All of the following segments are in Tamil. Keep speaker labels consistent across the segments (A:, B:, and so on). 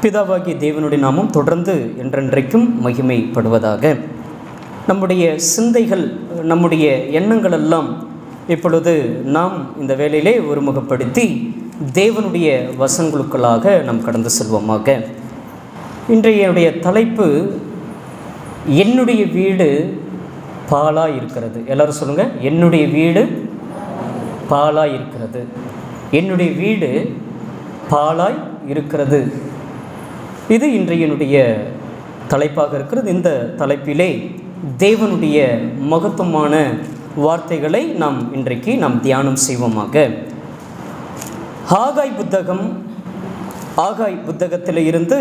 A: பிதாவாகிய தேவனுடைய நாமம் தொடர்ந்து என்றென்றைக்கும் மகிமைப்படுவதாக நம்முடைய சிந்தைகள் நம்முடைய எண்ணங்கள் எல்லாம் இப்பொழுது நாம் இந்த வேளையிலே ஒருமுகப்படுத்தி தேவனுடைய வசங்களுக்குள்ளாக நாம் கடந்து செல்வோமாக இன்றைய தலைப்பு என்னுடைய வீடு பாலா இருக்கிறது எல்லாரும் சொல்லுங்க என்னுடைய வீடு பாலாய் இருக்கிறது என்னுடைய வீடு பாலாய் இருக்கிறது இது இன்றையனுடைய தலைப்பாக இருக்கிறது இந்த தலைப்பிலே தேவனுடைய மகத்துவமான வார்த்தைகளை நாம் இன்றைக்கு நாம் தியானம் செய்வோமாக ஆகாய் புத்தகம் ஆகாய் புத்தகத்தில் இருந்து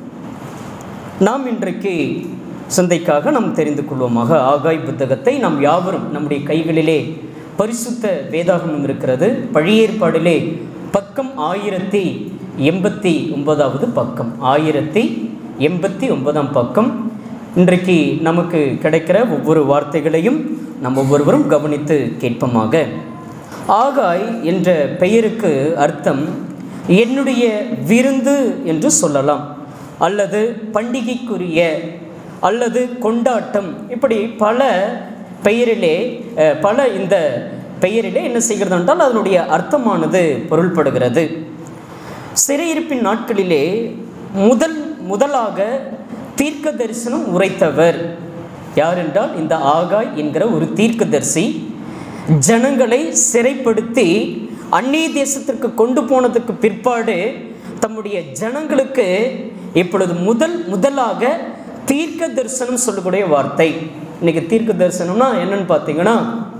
A: நாம் இன்றைக்கு சிந்தைக்காக நாம் தெரிந்து கொள்வோமாக ஆகாய் புத்தகத்தை நாம் யாவரும் நம்முடைய கைகளிலே பரிசுத்த வேதாகமம் இருக்கிறது பழைய ஏற்பாடிலே பக்கம் ஆயிரத்தி எண்பத்தி ஒன்பதாவது பக்கம் ஆயிரத்தி எண்பத்தி ஒன்பதாம் பக்கம் இன்றைக்கு நமக்கு கிடைக்கிற ஒவ்வொரு வார்த்தைகளையும் நாம் ஒவ்வொருவரும் கவனித்து கேட்போமாக ஆகாய் என்ற பெயருக்கு அர்த்தம் என்னுடைய விருந்து என்று சொல்லலாம் அல்லது பண்டிகைக்குரிய அல்லது கொண்டாட்டம் இப்படி பல பெயரிலே அஹ், பல இந்த பெயரிலே என்ன செய்கிறது என்றால் அதனுடைய அர்த்தமானது பொருள்படுகிறது சிறையிருப்பின் நாட்களிலே முதல் முதலாக தீர்க்க தரிசனம் உரைத்தவர் யார் என்றால் இந்த ஆகாய் என்கிற ஒரு தீர்க்கதரிசி ஜனங்களை சிறைப்படுத்தி அந்நிய தேசத்திற்கு கொண்டு போனதுக்கு பிற்பாடு தம்முடைய ஜனங்களுக்கு இப்பொழுது முதல் முதலாக தீர்க்க தரிசனம் சொல்லக்கூடிய வார்த்தை இன்னைக்கு தீர்க்க தரிசனம்னா என்னன்னு பார்த்தீங்கன்னா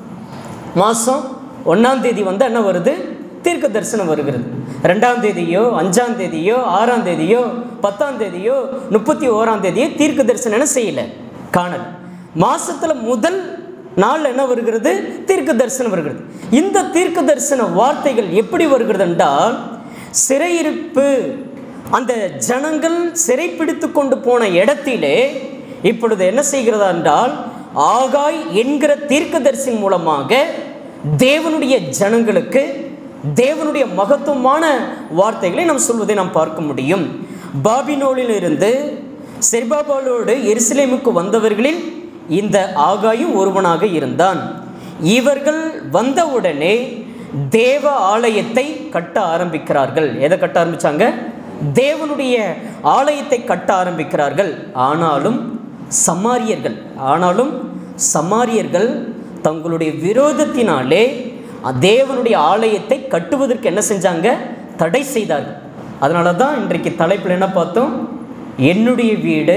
A: மாதம் ஒன்றாம் தேதி வந்து என்ன வருது தீர்க்க தரிசனம் வருகிறது ரெண்டாம் தேதியோ அஞ்சாம் தேதியோ ஆறாம் தேதியோ பத்தாம் தேதியோ முப்பத்தி ஓராம் தேதியோ தீர்க்க தரிசனம் என்ன செய்யலை காணல மாசத்துல முதல் நாள் என்ன வருகிறது தீர்க்க தரிசனம் வருகிறது இந்த தீர்க்க தரிசன வார்த்தைகள் எப்படி வருகிறது என்றால் சிறையிருப்பு அந்த ஜனங்கள் சிறைப்பிடித்து கொண்டு போன இடத்திலே இப்பொழுது என்ன செய்கிறதா என்றால் ஆகாய் என்கிற தீர்க்கதரிசின் மூலமாக தேவனுடைய ஜனங்களுக்கு தேவனுடைய மகத்துவமான வார்த்தைகளை நாம் சொல்வதை நாம் பார்க்க முடியும் பாபினோலில் இருந்து செர்பாபாலோடு எருசலேமுக்கு வந்தவர்களில் இந்த ஆகாயும் ஒருவனாக இருந்தான் இவர்கள் வந்தவுடனே தேவ ஆலயத்தை கட்ட ஆரம்பிக்கிறார்கள் எதை கட்ட ஆரம்பிச்சாங்க தேவனுடைய ஆலயத்தை கட்ட ஆரம்பிக்கிறார்கள் ஆனாலும் சமாரியர்கள் ஆனாலும் சமாரியர்கள் தங்களுடைய விரோதத்தினாலே தேவனுடைய ஆலயத்தை கட்டுவதற்கு என்ன செஞ்சாங்க தடை செய்தார்கள் அதனால தான் இன்றைக்கு தலைப்பில் என்ன பார்த்தோம் என்னுடைய வீடு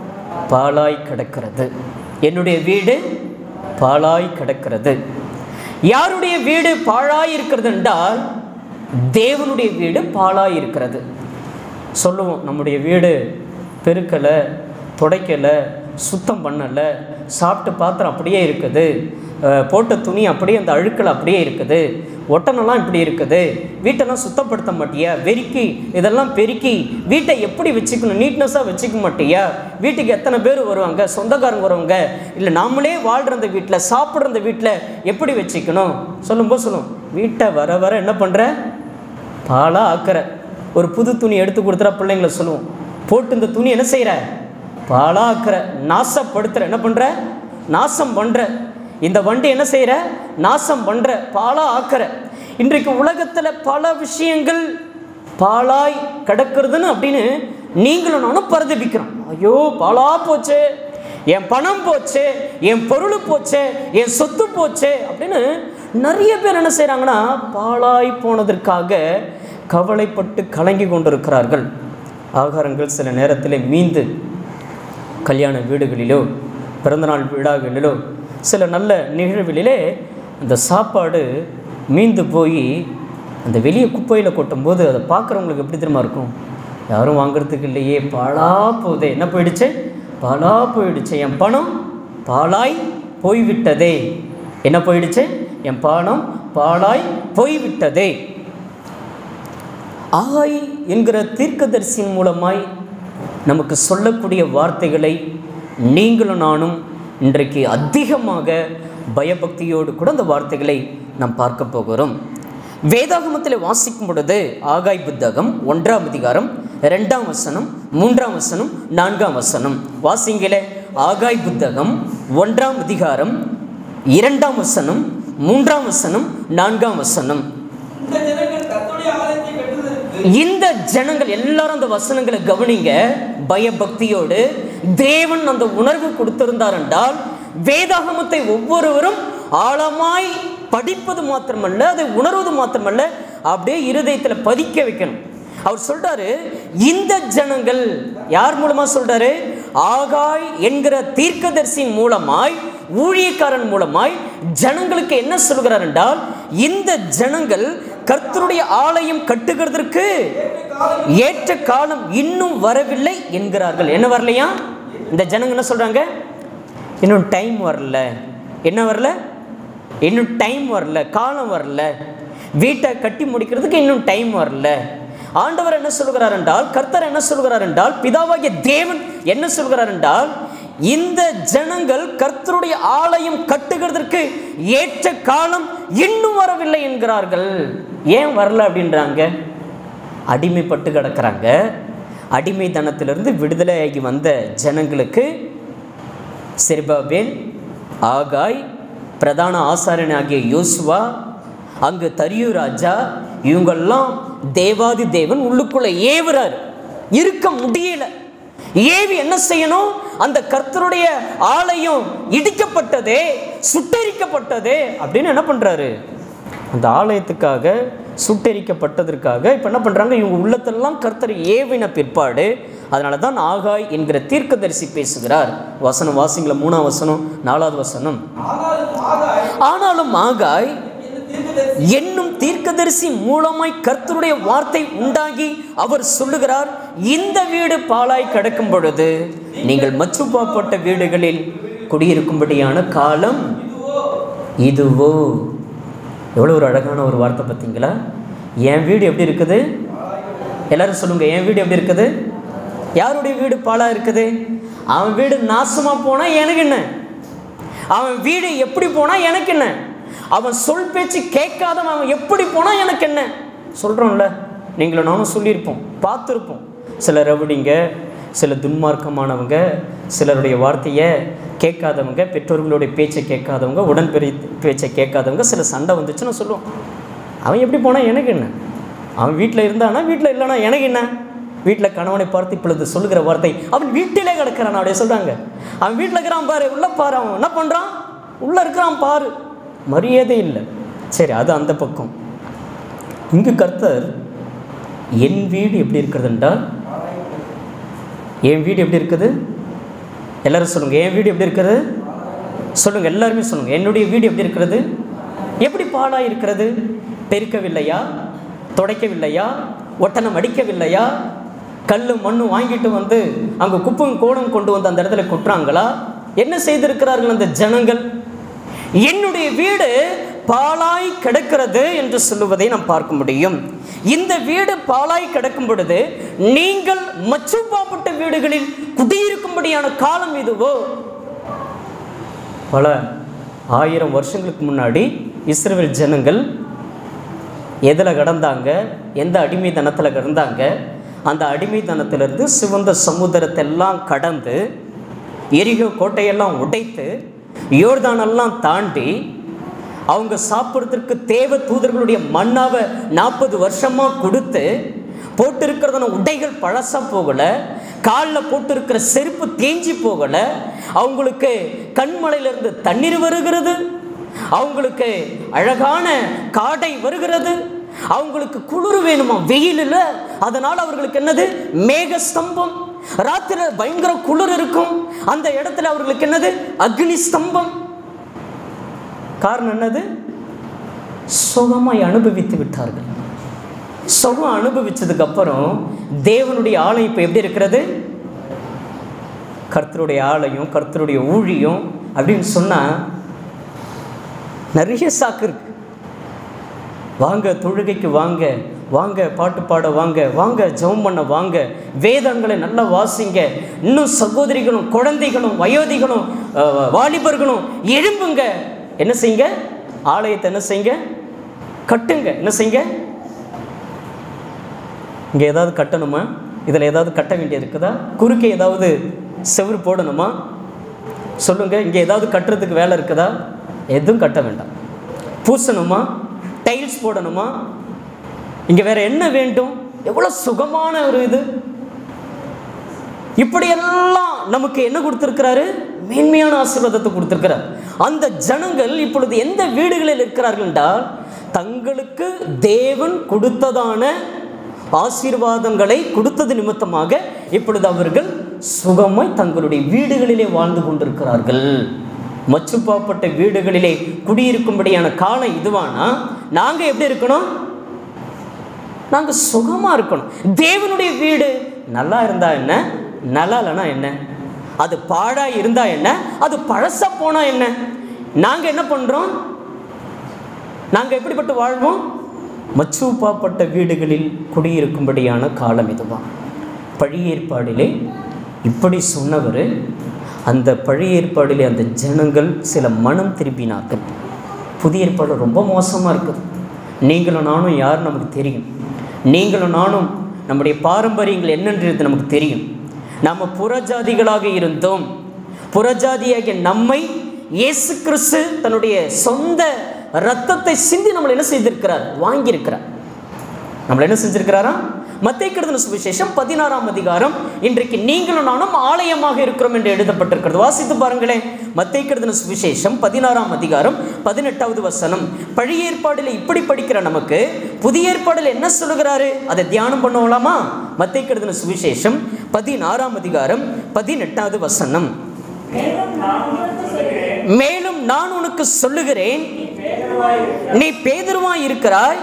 A: பாலாய் கிடக்கிறது என்னுடைய வீடு பாலாய் கிடக்கிறது யாருடைய வீடு பாழாய் இருக்கிறது என்றால் தேவனுடைய வீடு பாழாய் இருக்கிறது சொல்லுவோம் நம்முடைய வீடு பெருக்கலை துடைக்கலை சுத்தம் பண்ணலை சாப்பிட்டு பாத்திரம் அப்படியே இருக்குது அஹ், போட்ட துணி அப்படியே அந்த அழுக்கள் அப்படியே இருக்குது ஒட்டனெல்லாம் இப்படி இருக்குது வீட்டெல்லாம் சுத்தப்படுத்த மாட்டியா வெறுக்கி இதெல்லாம் பெருக்கி வீட்டை எப்படி வச்சுக்கணும் நீட்னஸாக வச்சுக்க மாட்டியா வீட்டுக்கு எத்தனை பேர் வருவாங்க சொந்தக்காரங்க வருவாங்க இல்லை நாமளே வாழ்கிற அந்த வீட்டில் சாப்பிட்ற அந்த வீட்டில் எப்படி வச்சுக்கணும் சொல்லும்போது சொல்லும் வீட்டை வர வர என்ன பண்ணுற பாலாக ஆக்கிற ஒரு புது துணி எடுத்து கொடுத்துறா பிள்ளைங்களை சொல்லுவோம் போட்டு இந்த துணி என்ன செய்கிற பாலாக ஆக்கிற நாசப்படுத்துகிற என்ன பண்ணுற நாசம் பண்ணுற இந்த வண்டி என்ன செய்கிற நாசம் பண்ணுற பாலாக ஆக்கிற இன்றைக்கு உலகத்தில் பல விஷயங்கள் பாலாய் கிடக்கிறதுன்னு அப்படின்னு நீங்களும் நானும் பரிதபிக்கிறோம் ஐயோ பாலா போச்சு என் பணம் போச்சு என் பொருள் போச்சு என் சொத்து போச்சு அப்படின்னு நிறைய பேர் என்ன செய்கிறாங்கன்னா பாழாய் போனதற்காக கவலைப்பட்டு கலங்கி கொண்டிருக்கிறார்கள் ஆகாரங்கள் சில நேரத்தில் மீந்து கல்யாண வீடுகளிலோ பிறந்தநாள் விழாக்களிலோ சில நல்ல நிகழ்வுகளிலே அந்த சாப்பாடு மீந்து போய் அந்த வெளியே குப்பையில் கொட்டும்போது அதை பார்க்குறவங்களுக்கு எப்படி தெரியுமா இருக்கும் யாரும் வாங்குறதுக்கு இல்லையே பாழா போதே என்ன போயிடுச்சு பாழா போயிடுச்சு என் பணம் பாழாய் போய்விட்டதே என்ன போயிடுச்சு என் பணம் பாழாய் போய்விட்டதே ஆய் என்கிற தீர்க்கதரிசியின் மூலமாய் நமக்கு சொல்லக்கூடிய வார்த்தைகளை நீங்களும் நானும் இன்றைக்கு அதிகமாக பயபக்தியோடு கூட அந்த வார்த்தைகளை நாம் பார்க்க போகிறோம் வேதாகமத்தில் வாசிக்கும் பொழுது ஆகாய் புத்தகம் ஒன்றாம் அதிகாரம் ரெண்டாம் வசனம் மூன்றாம் வசனம் நான்காம் வசனம் வாசிங்களே ஆகாய் புத்தகம் ஒன்றாம் அதிகாரம் இரண்டாம் வசனம் மூன்றாம் வசனம் நான்காம் வசனம்
B: இந்த ஜனங்கள் கர்த்தருடைய ஆலயத்தை கட்டுவதற்கு
A: இந்த ஜனங்கள் எல்லாரும் அந்த வசனங்களை கவனிங்க பயபக்தியோடு தேவன் அந்த உணர்வு கொடுத்திருந்தார் என்றால் வேதாகமத்தை ஒவ்வொருவரும் ஆழமாய் படிப்பது மாத்திரமல்ல அதை உணர்வது மாத்திரமல்ல அப்படியே இருதயத்தில் பதிக்க வைக்கணும் அவர் சொல்றாரு இந்த ஜனங்கள் யார் மூலமா சொல்றாரு ஆகாய் என்கிற தீர்க்கதரிசியின் மூலமாய் ஊழியக்காரன் மூலமாய் ஜனங்களுக்கு என்ன சொல்கிறார் என்றால் இந்த ஜனங்கள் கர்த்தருடைய ஆலயம் கட்டுகிறதற்கு ஏற்ற காலம் இன்னும் வரவில்லை என்கிறார்கள் என்ன வரலையா இந்த ஜனங்க என்ன சொல்றாங்க இன்னும் டைம் வரல என்ன வரல இன்னும் டைம் வரல காலம் வரல வீட்டை கட்டி முடிக்கிறதுக்கு இன்னும் டைம் வரல ஆண்டவர் என்ன சொல்கிறார் என்றால் கர்த்தர் என்ன சொல்கிறார் என்றால் பிதாவாகிய தேவன் என்ன சொல்கிறார் என்றால் இந்த ஜனங்கள் கர்த்தருடைய ஆலயம் கட்டுகிறதற்கு ஏற்ற காலம் இன்னும் வரவில்லை என்கிறார்கள் ஏன் வரல அப்படின்றாங்க அடிமைப்பட்டு கிடக்கிறாங்க அடிமைத்தனத்திலிருந்து விடுதலையாகி வந்த ஜனங்களுக்கு செருபாபேல் ஆகாய் பிரதான ஆசாரியன் ஆகிய யோசுவா அங்கு தரியு ராஜா இவங்கெல்லாம் தேவாதி தேவன் உள்ளுக்குள்ள ஏவுறார் இருக்க முடியல ஏவி என்ன செய்யணும் அந்த கர்த்தருடைய ஆலயம் இடிக்கப்பட்டதே சுட்டரிக்கப்பட்டதே அப்படின்னு என்ன பண்றாரு அந்த ஆலயத்துக்காக சுட்டெரிக்கப்பட்டதற்காக இப்போ என்ன பண்ணுறாங்க இவங்க உள்ளத்தெல்லாம் கர்த்தர் ஏவின பிற்பாடு அதனால தான் ஆகாய் என்கிற தீர்க்கதரிசி பேசுகிறார் வசனம் வாசிங்கள மூணாம் வசனம் நாலாவது வசனம்
B: ஆனாலும் ஆகாய்
A: ஆனாலும் ஆகாய்
B: இந்த தீர்க்கதரிசி
A: என்னும் தீர்க்கதரிசி மூலமாய் கர்த்தருடைய வார்த்தை உண்டாகி அவர் சொல்லுகிறார் இந்த வீடு பாலாய் கிடக்கும் பொழுது நீங்கள் மச்சுப்பாப்பட்ட வீடுகளில் குடியிருக்கும்படியான காலம் இதுவோ எவ்வளோ ஒரு அழகான ஒரு வார்த்தை பார்த்தீங்களா என் வீடு எப்படி இருக்குது எல்லாரும் சொல்லுங்க என் வீடு எப்படி இருக்குது யாருடைய வீடு பாலா இருக்குது அவன் வீடு நாசமா போனா எனக்கு என்ன அவன் வீடு எப்படி போனா எனக்கு என்ன அவன் சொல் பேச்சு கேட்காதவன் அவன் எப்படி போனா எனக்கு என்ன சொல்றோம்ல நீங்களும் நானும் சொல்லியிருப்போம் பார்த்துருப்போம் சில ரவுடிங்க சில துன்மார்க்கமானவங்க சிலருடைய வார்த்தையை கேட்காதவங்க பெற்றோர்களுடைய பேச்சை கேட்காதவங்க உடன்பெரிய பேச்சை கேட்காதவங்க சில சண்டை வந்துச்சுன்னு சொல்லுவோம் அவன் எப்படி போனால் எனக்கு என்ன அவன் வீட்டில் இருந்தானா வீட்டில் இல்லைனா எனக்கு என்ன வீட்டில் கணவனை பார்த்து இப்பொழுது சொல்லுகிற வார்த்தை அவன் வீட்டிலே கிடக்கிறான் அப்படியே சொல்கிறாங்க அவன் வீட்டில் இருக்கிறான் பாரு உள்ள பாரு அவன் என்ன பண்ணுறான் உள்ளே இருக்கிறான் பாரு மரியாதை இல்லை சரி அது அந்த பக்கம் இங்கு கர்த்தர் என் வீடு எப்படி இருக்கிறது என்றால் என் வீடு எப்படி இருக்குது எல்லாரும் சொல்லுங்க என் வீடு எப்படி இருக்கிறது சொல்லுங்க எல்லாருமே சொல்லுங்க என்னுடைய வீடு எப்படி இருக்கிறது எப்படி பாழா இருக்கிறது பெருக்கவில்லையா துடைக்கவில்லையா ஒட்டனம் அடிக்கவில்லையா கல் மண்ணு வாங்கிட்டு வந்து அங்கே குப்பம் கோணம் கொண்டு வந்து அந்த இடத்துல கொட்டுறாங்களா என்ன செய்திருக்கிறார்கள் அந்த ஜனங்கள் என்னுடைய வீடு பாலாய் கிடக்கிறது என்று சொல்லுவதை நாம் பார்க்க முடியும் இந்த வீடு பாலாய் கிடக்கும் பொழுது நீங்கள் மச்சுப்பாப்பட்ட வீடுகளில் குடியிருக்கும்படியான காலம் இதுவோ பல ஆயிரம் வருஷங்களுக்கு முன்னாடி இஸ்ரேல் ஜனங்கள் எதில் கடந்தாங்க எந்த அடிமைத்தனத்தில் கிடந்தாங்க அந்த அடிமைத்தனத்திலிருந்து சிவந்த சமுத்திரத்தெல்லாம் கடந்து எரிகோ கோட்டையெல்லாம் உடைத்து யோர்தானெல்லாம் தாண்டி அவங்க சாப்பிட்றதுக்கு தேவ தூதர்களுடைய மண்ணாவை நாற்பது வருஷமாக கொடுத்து போட்டிருக்கிறதான உடைகள் பழசா போகலை காலில் போட்டிருக்கிற செருப்பு தேஞ்சி போகலை அவங்களுக்கு கண்மலையிலிருந்து தண்ணீர் வருகிறது அவங்களுக்கு அழகான காடை வருகிறது அவங்களுக்கு குளிர் வேணுமா வெயிலில் அதனால் அவர்களுக்கு என்னது மேக ஸ்தம்பம் ராத்திரி பயங்கர குளிர் இருக்கும் அந்த இடத்துல அவர்களுக்கு என்னது அக்னி ஸ்தம்பம் காரணம் என்னது சுகமாய் அனுபவித்து விட்டார்கள் சுகம் அனுபவிச்சதுக்கு அப்புறம் தேவனுடைய ஆலயம் இப்போ எப்படி இருக்கிறது கர்த்தருடைய ஆலயம் கர்த்தருடைய ஊழியம் அப்படின்னு சொன்னால் நிறைய சாக்கு இருக்கு வாங்க தொழுகைக்கு வாங்க வாங்க பாட்டு பாட வாங்க வாங்க ஜெபம் பண்ண வாங்க வேதங்களை நல்லா வாசிங்க இன்னும் சகோதரிகளும் குழந்தைகளும் வயோதிகளும் அஹ், வாலிபர்களும் எழும்புங்க என்ன செய்யுங்க ஆலயத்தை என்ன செய்யுங்க கட்டுங்க என்ன செய்யுங்க இங்கே ஏதாவது கட்டணுமா இதில் ஏதாவது கட்ட வேண்டியது இருக்குதா குறுக்கே ஏதாவது செவுரு போடணுமா சொல்லுங்கள் இங்கே ஏதாவது கட்டுறதுக்கு வேலை இருக்குதா எதுவும் கட்ட வேண்டாம் பூசணுமா டைல்ஸ் போடணுமா இங்கே வேற என்ன வேண்டும் எவ்வளோ சுகமான ஒரு இது இப்படியெல்லாம் நமக்கு என்ன கொடுத்திருக்கிறாரு மேன்மையான ஆசீர்வாதத்தை கொடுத்திருக்கிறார் அந்த ஜனங்கள் இப்பொழுது எந்த வீடுகளில் இருக்கிறார்கள் என்றால் தங்களுக்கு தேவன் கொடுத்ததான ஆசீர்வாதங்களை கொடுத்தது நிமித்தமாக இப்பொழுது அவர்கள் சுகமாய் தங்களுடைய வீடுகளிலே வாழ்ந்து கொண்டிருக்கிறார்கள் மச்சுப்பாப்பட்ட வீடுகளிலே குடியிருக்கும்படியான காலம் இதுவானா நாங்கள் எப்படி இருக்கணும் நாங்கள் சுகமாக இருக்கணும் தேவனுடைய வீடு நல்லா இருந்தா என்ன நல்லா இல்லைனா என்ன அது பாழாக இருந்தா என்ன அது பழசா போனா என்ன நாங்கள் என்ன பண்ணுறோம் நாங்கள் எப்படிப்பட்டு வாழ்வோம் மச்சூப்பாப்பட்ட வீடுகளில் குடியிருக்கும்படியான காலம் இதுவா பழைய ஏற்பாடிலே இப்படி சொன்னவர் அந்த பழைய ஏற்பாடிலே அந்த ஜனங்கள் சில மனம் திரும்பினார்கள் புதிய ஏற்பாடு ரொம்ப மோசமாக இருக்குது நீங்களும் நானும் யார் நமக்கு தெரியும் நீங்களும் நானும் நம்முடைய பாரம்பரியங்கள் என்னன்றது நமக்கு தெரியும் நம்ம புறஜாதிகளாக இருந்தோம் புறஜாதியாகிய நம்மை இயேசு கிறிஸ்து தன்னுடைய சொந்த ரத்தத்தை சிந்தி நம்மளை என்ன செய்திருக்கிறார் வாங்கியிருக்கிறார் நம்மளை என்ன செஞ்சிருக்கிறாரா மத்திய கிருதன சுவிசேஷம் பதினாறாம் அதிகாரம் இன்றைக்கு நீங்களும் நானும் ஆலயமாக இருக்கிறோம் என்று எழுதப்பட்டிருக்கிறது வாசித்து பாருங்களேன் மத்திய கிருதன சுவிசேஷம் பதினாறாம் அதிகாரம் பதினெட்டாவது வசனம் பழைய ஏற்பாடில் இப்படி படிக்கிற நமக்கு புதிய ஏற்பாடில் என்ன சொல்லுகிறாரு அதை தியானம் பண்ணுவலாமா மத்திய கிருதன சுவிசேஷம் பதினாறாம் அதிகாரம் பதினெட்டாவது வசனம்
C: மேலும் நான் உங்களுக்கு சொல்லுகிறேன்
A: மேலும் நான் உனக்கு சொல்லுகிறேன்
C: பேதுருவாய் இரு.
A: நீ பேதுருவாய் இருக்கிறாய்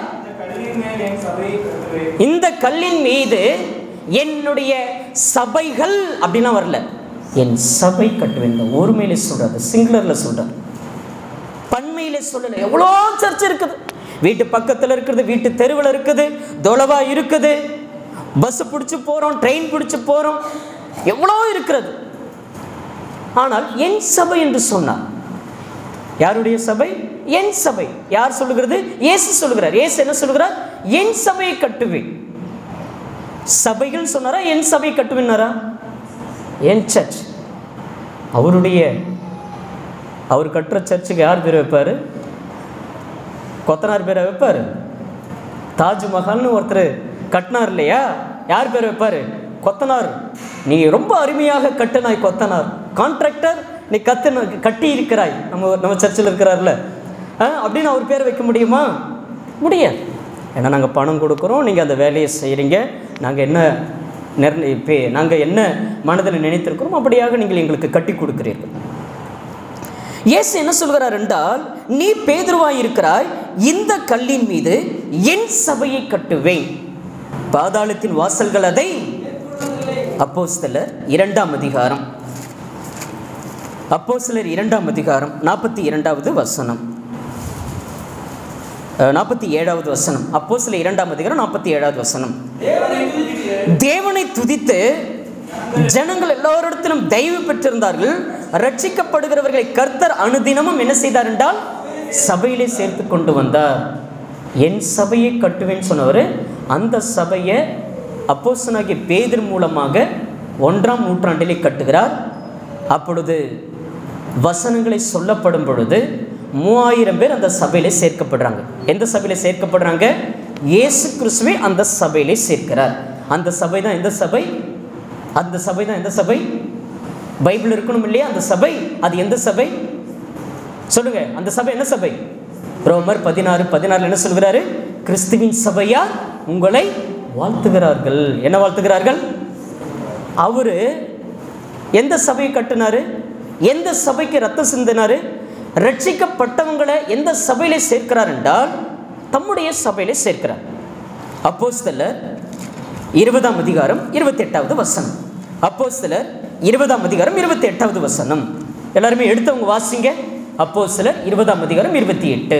C: இந்த கல்லின் மேல் என் சபையை கட்டுவேன்
A: இந்த கல்லின் மீது என்னுடைய சபைகள் அப்படிலாம் வரல என் சபை கட்டுவேன் இந்த ஒருமையில சொல்றாரு சிங்குலர்ல சொல்றாரு பன்மையில சொல்லல எவ்வளோ சர்ச் இருக்குது வீட்டு பக்கத்தில் இருக்குது வீட்டு தெருவில் இருக்குது தொலைவா இருக்குது பஸ் பிடிச்சி போகிறோம் ட்ரெயின் பிடிச்சி போகிறோம் எவ்வளோ இருக்கிறது ஆனால் என் சபை என்று சொன்னார் யாருடைய சபை என் சபை யார் சொல்லுகிறது இயேசு சொல்லுகிறார் இயேசு என்ன சொல்லுகிறார் என் சபையை கட்டுவேன் சபைகள் சொன்னாரா என் சபை கட்டுவேன்னாரா என் சர்ச் அவருடைய அவர் கட்டுற சர்ச்சுக்கு யார் பேர் வைப்பார் கொத்தனார் பேரை வைப்பார் தாஜ்மஹால்னு ஒருத்தர் கட்டினார் இல்லையா யார் பேர் வைப்பார் கொத்தனார் நீ ரொம்ப அருமையாக கட்டினாய் கொத்தனார் கான்ட்ராக்டர் நீ கத்து கட்டி இருக்கிறாய் நம்ம நம்ம சர்ச்சில் இருக்கிறார்ல ஆ, அப்படின்னு அவர் பேர் வைக்க முடியுமா முடியாது ஏன்னா நாங்கள் பணம் கொடுக்குறோம் நீங்கள் அந்த வேலையை செய்கிறீங்க நாங்கள் என்ன நிர்ணய இப்போ நாங்கள் என்ன மனதில் நினைத்திருக்கிறோம் அப்படியாக நீங்கள் எங்களுக்கு கட்டி கொடுக்கிறீர்கள் இயேசு என்ன சொல்கிறார் என்றால் நீ பேதுருவாய் இருக்கிறாய் இந்த கல்லின் மீது என் சபையை கட்டுவேன் பாதாளத்தின் வாசல்கள் அதை அப்போஸ்தலர் இரண்டாம் அதிகாரம் அப்போஸ்தலர் இரண்டாம் அதிகாரம் நாற்பத்தி இரண்டாவது வசனம் நாற்பத்தி ஏழாவது வசனம் அப்போஸ்தலர் இரண்டாம் அதிகாரம் நாற்பத்தி ஏழாவது வசனம்
B: தேவனை துதித்து
A: தேவனை துதித்து ஜனங்கள் எல்லோரிடத்திலும் தயவு பெற்றிருந்தார்கள் ரட்சிக்கப்படுகிறவர்களை கர்த்தர் அனுதினமும் என்ன செய்தார் என்றால் சபையிலே சேர்த்து கொண்டு வந்தார் என் சபையை கட்டுவேன்னு சொன்னவர் அந்த சபையை அப்போஸ்தலனாகிய பேதர் மூலமாக ஒன்றாம் நூற்றாண்டிலே கட்டுகிறார் அப்பொழுது வசனங்களை சொல்லப்படும் பொழுது மூவாயிரம் பேர் அந்த சபையிலே சேர்க்கப்படுறாங்க எந்த சபையில சேர்க்கப்படுறாங்க இயேசு கிறிஸ்துவை அந்த சபையிலே சேர்க்கிறார் அந்த சபை தான் எந்த சபை அந்த சபை தான் எந்த சபை பைபிள் இருக்கணும் இல்லையா அந்த சபை அது எந்த சபை சொல்லுங்க அந்த சபை என்ன சபை ரோமர் பதினாறு பதினாறுல என்ன சொல்கிறாரு கிறிஸ்துவின் சபையார் உங்களை வாழ்த்துகிறார்கள் என்ன வாழ்த்துகிறார்கள் அவரு எந்த சபையை கட்டினாரு எந்த சபைக்கு ரத்தம் சிந்தினாரு ரட்சிக்கப்பட்டவங்களை எந்த சபையிலே சேர்க்கிறார் என்றால் தம்முடைய சபையிலே சேர்க்கிறார் அப்போஸ்தலர் இருபதாம் அதிகாரம் இருபத்தி எட்டாவது வசனம் அப்போஸ்தலர் இருபதாம் அதிகாரம் இருபத்தி எட்டாவது வசனம் எல்லாருமே எடுத்தவங்க வாசிங்க அப்போஸ்தலர் இருபதாம் அதிகாரம் இருபத்தி எட்டு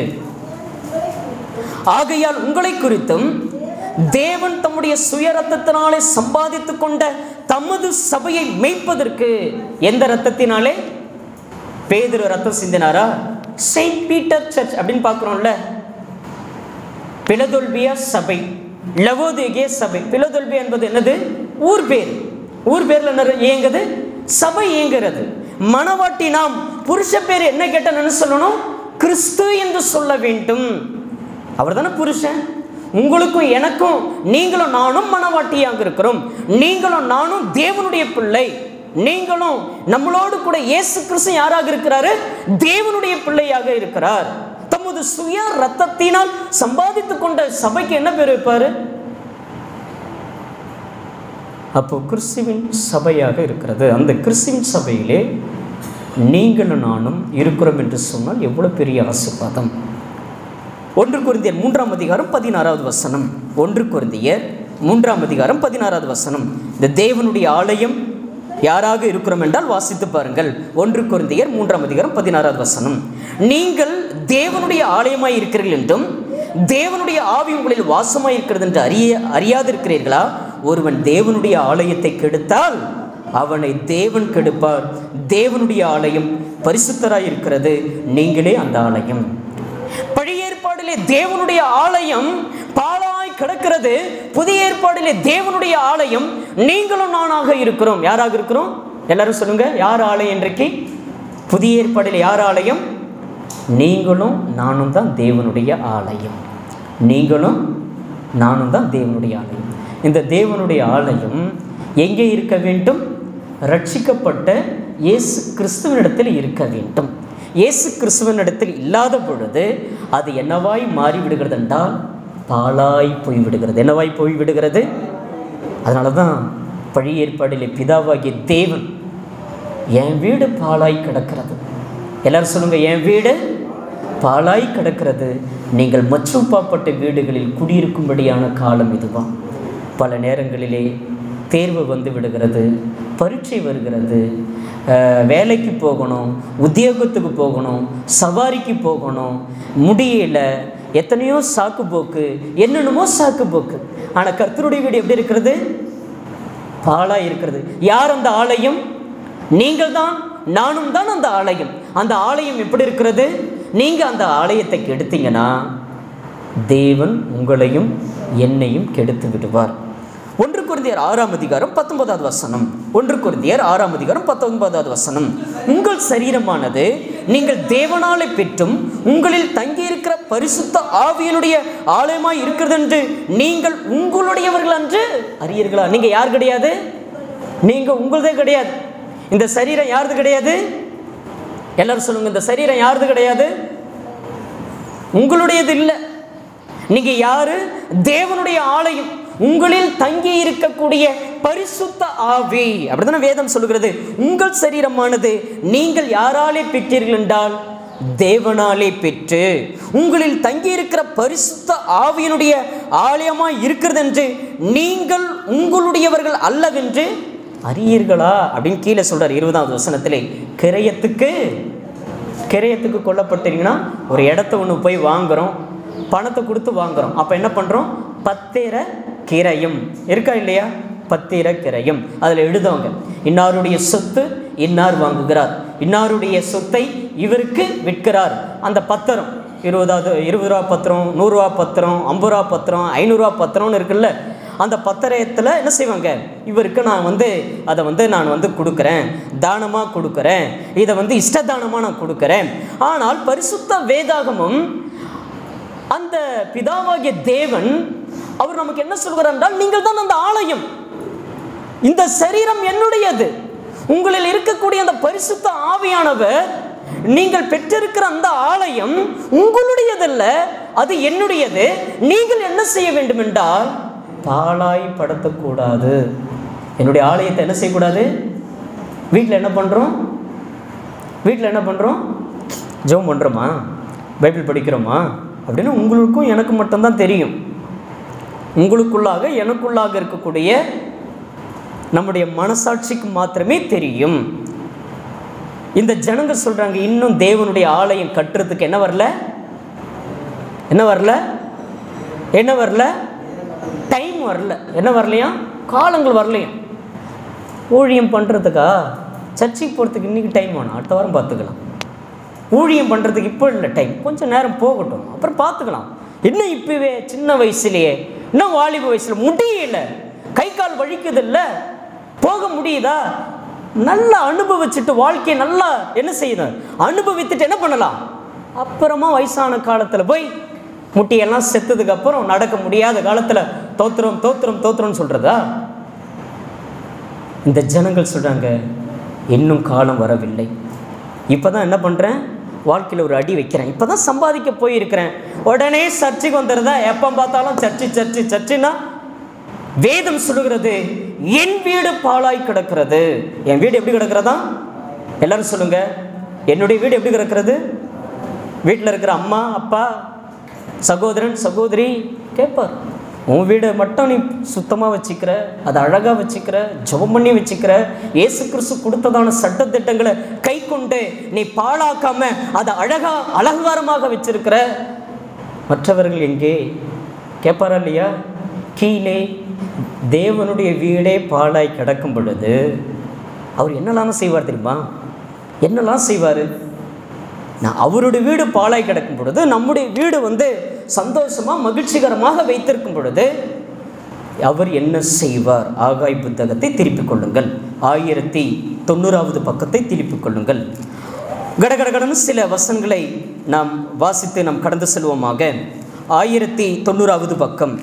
A: ஆகையால் உங்களை குறித்தும் தேவன் தம்முடைய சுய ரத்தத்தினாலே சம்பாதித்துக் கொண்ட தமது சபையை மேய்ப்பதற்கு எந்த ரத்தத்தினாலே பேதுரு ரத்தம் சிந்தினாரா செயின்ட் பீட்டர் சர்ச் அப்படின்னு பார்க்குறோம்ல பிலதொல்பியா சபை லவோதேகிய சபை பிலோதெல்பி என்பது என்னது ஊர் பேர் ஊர் பேர்ல என்ன இயங்குது சபை இயங்குறது மணவாட்டி நாம் புருஷ பேர் என்ன கேட்டேன்னு சொல்லணும் கிறிஸ்து என்று சொல்ல வேண்டும் அவர் தானே புருஷன் உங்களுக்கும் எனக்கும் நீங்களும் நானும் மனவாட்டியாக இருக்கிறோம் நீங்களும் நானும் தேவனுடைய பிள்ளை நீங்களும் நம்மளோடு கூட இயேசு கிறிஸ்து யாராக இருக்கிறாரு தேவனுடைய பிள்ளையாக இருக்கிறார் தமது சுய ரத்தத்தினால் சம்பாதித்துக் கொண்ட சபைக்கு என்ன பேர் வைப்பாரு அப்போ கிறிஸ்துவின் சபையாக இருக்கிறது அந்த கிறிஸ்துவின் சபையிலே நீங்களும் நானும் இருக்கிறோம் என்று சொன்னால் எவ்வளவு பெரிய ஆசீர்வாதம் ஒன்று குருந்தியர் மூன்றாம் அதிகாரம் பதினாறாவது வசனம் ஒன்று குருந்தியர் மூன்றாம் அதிகாரம் பதினாறாவது வசனம் இந்த தேவனுடைய ஆலயம் யாராக இருக்கிறோம் என்றால் வாசித்து பாருங்கள் ஒன்று குருந்தியர் மூன்றாம் அதிகாரம் பதினாறாவது வசனம் நீங்கள் தேவனுடைய ஆலயமாய் இருக்கிறீர்கள் என்றும் தேவனுடைய ஆவி உங்களில் வாசமாய் இருக்கிறது என்று அறிய அறியாதிருக்கிறீர்களா ஒருவன் தேவனுடைய ஆலயத்தை கெடுத்தால் அவனை தேவன் கெடுப்பார் தேவனுடைய ஆலயம் பரிசுத்தராய் இருக்கிறது நீங்களே அந்த ஆலயம் பழைய ஏற்பாடிலே தேவனுடைய ஆலயம் பாழாய் கிடக்கிறது புதிய ஏற்பாடிலே தேவனுடைய ஆலயம் நீங்களும் நானாக இருக்கிறோம் யாராக இருக்கிறோம் எல்லாரும் சொல்லுங்க யார் ஆலயம் இன்றைக்கு புதிய ஏற்பாடில் யார் ஆலயம் நீங்களும் நானும் தான் தேவனுடைய ஆலயம் நீங்களும் நானும் தான் தேவனுடைய ஆலயம் இந்த தேவனுடைய ஆலயம் எங்கே இருக்க வேண்டும் ரட்சிக்கப்பட்ட இயேசு கிறிஸ்துவனிடத்தில் இருக்க வேண்டும் இயேசு கிறிஸ்துவனிடத்தில் இல்லாத பொழுது அது என்னவாய் மாறி விடுகிறது என்றால் பாலாய் போய்விடுகிறது என்னவாய் போய்விடுகிறது அதனால தான் பழைய ஏற்பாடிலே பிதாவாகிய தேவன் என் வீடு பாலாய் கிடக்கிறது எல்லாரும் சொல்லுங்க என் வீடு பாலாய் கிடக்கிறது நீங்கள் மற்றும் பாப்பட்ட வீடுகளில் குடியிருக்கும்படியான காலம் இதுவாம் பல நேரங்களிலே தேர்வு வந்து விடுகிறது பரீட்சை வருகிறது அஹ், வேலைக்கு போகணும் உத்தியோகத்துக்கு போகணும் சவாரிக்கு போகணும் முடியல எத்தனையோ சாக்கு போக்கு என்னென்னமோ சாக்கு போக்கு ஆனால் கர்த்தருடைய வீடு எப்படி இருக்கிறது பாலா இருக்கிறது யார் அந்த ஆலயம் நீங்கள் தான் நானும் தான் அந்த ஆலயம் அந்த ஆலயம் எப்படி இருக்கிறது நீங்கள் அந்த ஆலயத்தை கெடுத்தீங்கன்னா தேவன் உங்களையும் என்னையும் கெடுத்து விடுவார் ஒன்று குருந்தியர் ஆறாம் அதிகாரம் பத்தொன்பதாவது வசனம் ஒன்று குருந்தியர் ஆறாம் அதிகாரம் பத்தொன்பதாவது வசனம் உங்கள் சரீரமானது நீங்கள் தேவனாலே பெற்றும் உங்களில் தங்கியிருக்கிற பரிசுத்த ஆவியனுடைய ஆலயமாய் இருக்கிறது என்று நீங்கள் உங்களுடையவர்கள் என்று அறியீர்களா நீங்க யார் கிடையாது நீங்க உங்களதே கிடையாது இந்த சரீரம் யாருது கிடையாது எல்லாரும் சொல்லுங்க இந்த சரீரம் யாருது கிடையாது உங்களுடையது இல்லை நீங்க யாரு தேவனுடைய ஆலயம் உங்களில் தங்கி இருக்கக்கூடிய பரிசுத்த ஆவி அப்படிதானே வேதம் சொல்லுகிறது உங்கள் சரீரமானது நீங்கள் யாராலே பெற்றீர்கள் என்றால் தேவனாலே பெற்று உங்களில் தங்கி இருக்கிற பரிசுத்த ஆவியினுடைய ஆலயமாய் இருக்கிறது என்று நீங்கள் உங்களுடையவர்கள் அல்லவென்று அறியீர்களா அப்படின்னு கீழே சொல்றார் இருபதாவது வசனத்திலே கிரயத்துக்கு கிரயத்துக்கு கொல்லப்பட்டீங்கன்னா ஒரு இடத்த ஒன்று போய் வாங்குறோம் பணத்தை கொடுத்து வாங்குறோம் அப்போ என்ன பண்ணுறோம் பத்திர கிரயம் இருக்கா இல்லையா பத்திர கிரயம் அதில் எழுதுவாங்க இன்னாருடைய சொத்து இன்னார் வாங்குகிறார் இன்னாருடைய சொத்தை இவருக்கு விற்கிறார் அந்த பத்திரம் இருபதாவது இருபது ரூபா பத்திரம் நூறுரூவா பத்திரம் ஐம்பது ரூபா பத்திரம் ஐநூறுரூவா பத்திரம்னு இருக்குல்ல அந்த பத்திரத்தில் என்ன செய்வாங்க இவருக்கு நான் வந்து அதை வந்து நான் வந்து கொடுக்குறேன் தானமாக கொடுக்குறேன் இதை வந்து இஷ்டதானமாக நான் கொடுக்குறேன் ஆனால் பரிசுத்த வேதாகமும் அந்த பிதாவாகிய தேவன் அவர் நமக்கு என்ன சொல்கிறார் என்றால் நீங்கள் தான் அந்த ஆலயம் இந்த சரீரம் என்னுடையது உங்களில் இருக்கக்கூடிய அந்த பரிசுத்த ஆவியானவர் நீங்கள் பெற்றிருக்கிற அந்த ஆலயம் உங்களுடையதல்ல அது என்னுடையது நீங்கள் என்ன செய்ய வேண்டும் என்றால் பாழாய் படுத்தக்கூடாது என்னுடைய ஆலயத்தை என்ன செய்யக்கூடாது வீட்டில் என்ன பண்ணுறோம் வீட்டில் என்ன பண்ணுறோம் ஜெபம் பண்ணுறோமா பைபிள் படிக்கிறோமா அப்படின்னு உங்களுக்கும் எனக்கு மட்டும்தான் தெரியும் உங்களுக்குள்ளாக எனக்குள்ளாக இருக்கக்கூடிய நம்முடைய மனசாட்சிக்கு மாத்திரமே தெரியும் இந்த ஜனங்க சொல்றாங்க இன்னும் தேவனுடைய ஆலயம் கட்டுறதுக்கு என்ன வரல என்ன வரல என்ன வரல டைம் வரல என்ன வரலையா காலங்கள் வரலையா ஊழியம் பண்ணுறதுக்கா சர்ச்சுக்கு போகிறதுக்கு இன்றைக்கி டைம் வேணும் அடுத்த வாரம் பார்த்துக்கலாம் ஊழியம் பண்ணுறதுக்கு இப்போ இல்லை டைம் கொஞ்சம் நேரம் போகட்டும் அப்புறம் பார்த்துக்கலாம் என்ன இப்போவே சின்ன வயசுலேயே இன்னும் வாலிப வயசுல முடியல கை கால் வலிக்குது இல்ல போக முடியுதா நல்லா அனுபவிச்சுட்டு வாழ்க்கையை நல்லா என்ன செய்யணும் அனுபவித்துட்டு என்ன பண்ணலாம் அப்புறமா வயசான காலத்தில் போய் முட்டியெல்லாம் செத்ததுக்கு அப்புறம் நடக்க முடியாத காலத்தில் தோத்திரம் தோத்திரம் தோத்திரம்னு சொல்றதா இந்த ஜனங்கள் சொல்றாங்க இன்னும் காலம் வரவில்லை இப்போ தான் என்ன பண்ணுறேன் வாழ்க்கையில் ஒரு அடி வைக்கிறேன் இப்போ தான் சம்பாதிக்க போயிருக்கிறேன் உடனே சர்ச்சுக்கு வந்துடுறதா எப்போ பார்த்தாலும் சர்ச்சு சர்ச்சு சர்ச்சுன்னா வேதம் சொல்லுகிறது என் வீடு பாழாய் கிடக்கிறது என் வீடு எப்படி கிடக்கிறதா எல்லாரும் சொல்லுங்க என்னுடைய வீடு எப்படி கிடக்கிறது வீட்டில் இருக்கிற அம்மா அப்பா சகோதரன் சகோதரி கேட்பார் உன் வீடை மட்டும் நீ சுத்தமாக வச்சுக்கிற அதை அழகாக வச்சுக்கிற ஜெபம் பண்ணி வச்சுக்கிற இயேசு கிறிஸ்து கொடுத்ததான சட்டத்திட்டங்களை கை கொண்டு நீ பாழாக்காம அதை அழகா அலங்காரமாக வச்சிருக்கிற மற்றவர்கள் எங்கே கேட்பாரா இல்லையா கீழே தேவனுடைய வீடே பாழாய் கிடக்கும் பொழுது அவர் என்னெல்லாம் செய்வார் தெரியுமா என்னெல்லாம் செய்வார் நான் அவருடைய வீடு பாழாய் கிடக்கும் பொழுது நம்முடைய வீடு வந்து சந்தோஷமாக மகிழ்ச்சிகரமாக வைத்திருக்கும் பொழுது அவர் என்ன செய்வார் ஆகாய் புத்தகத்தை திருப்பிக் கொள்ளுங்கள் ஆயிரத்தி தொண்ணூறாவது பக்கத்தை திருப்பிக் கொள்ளுங்கள் கடகடகடன்னு சில வசனங்களை நாம் வாசித்து நாம் கடந்து செல்வோமாக ஆயிரத்தி தொண்ணூறாவது பக்கம்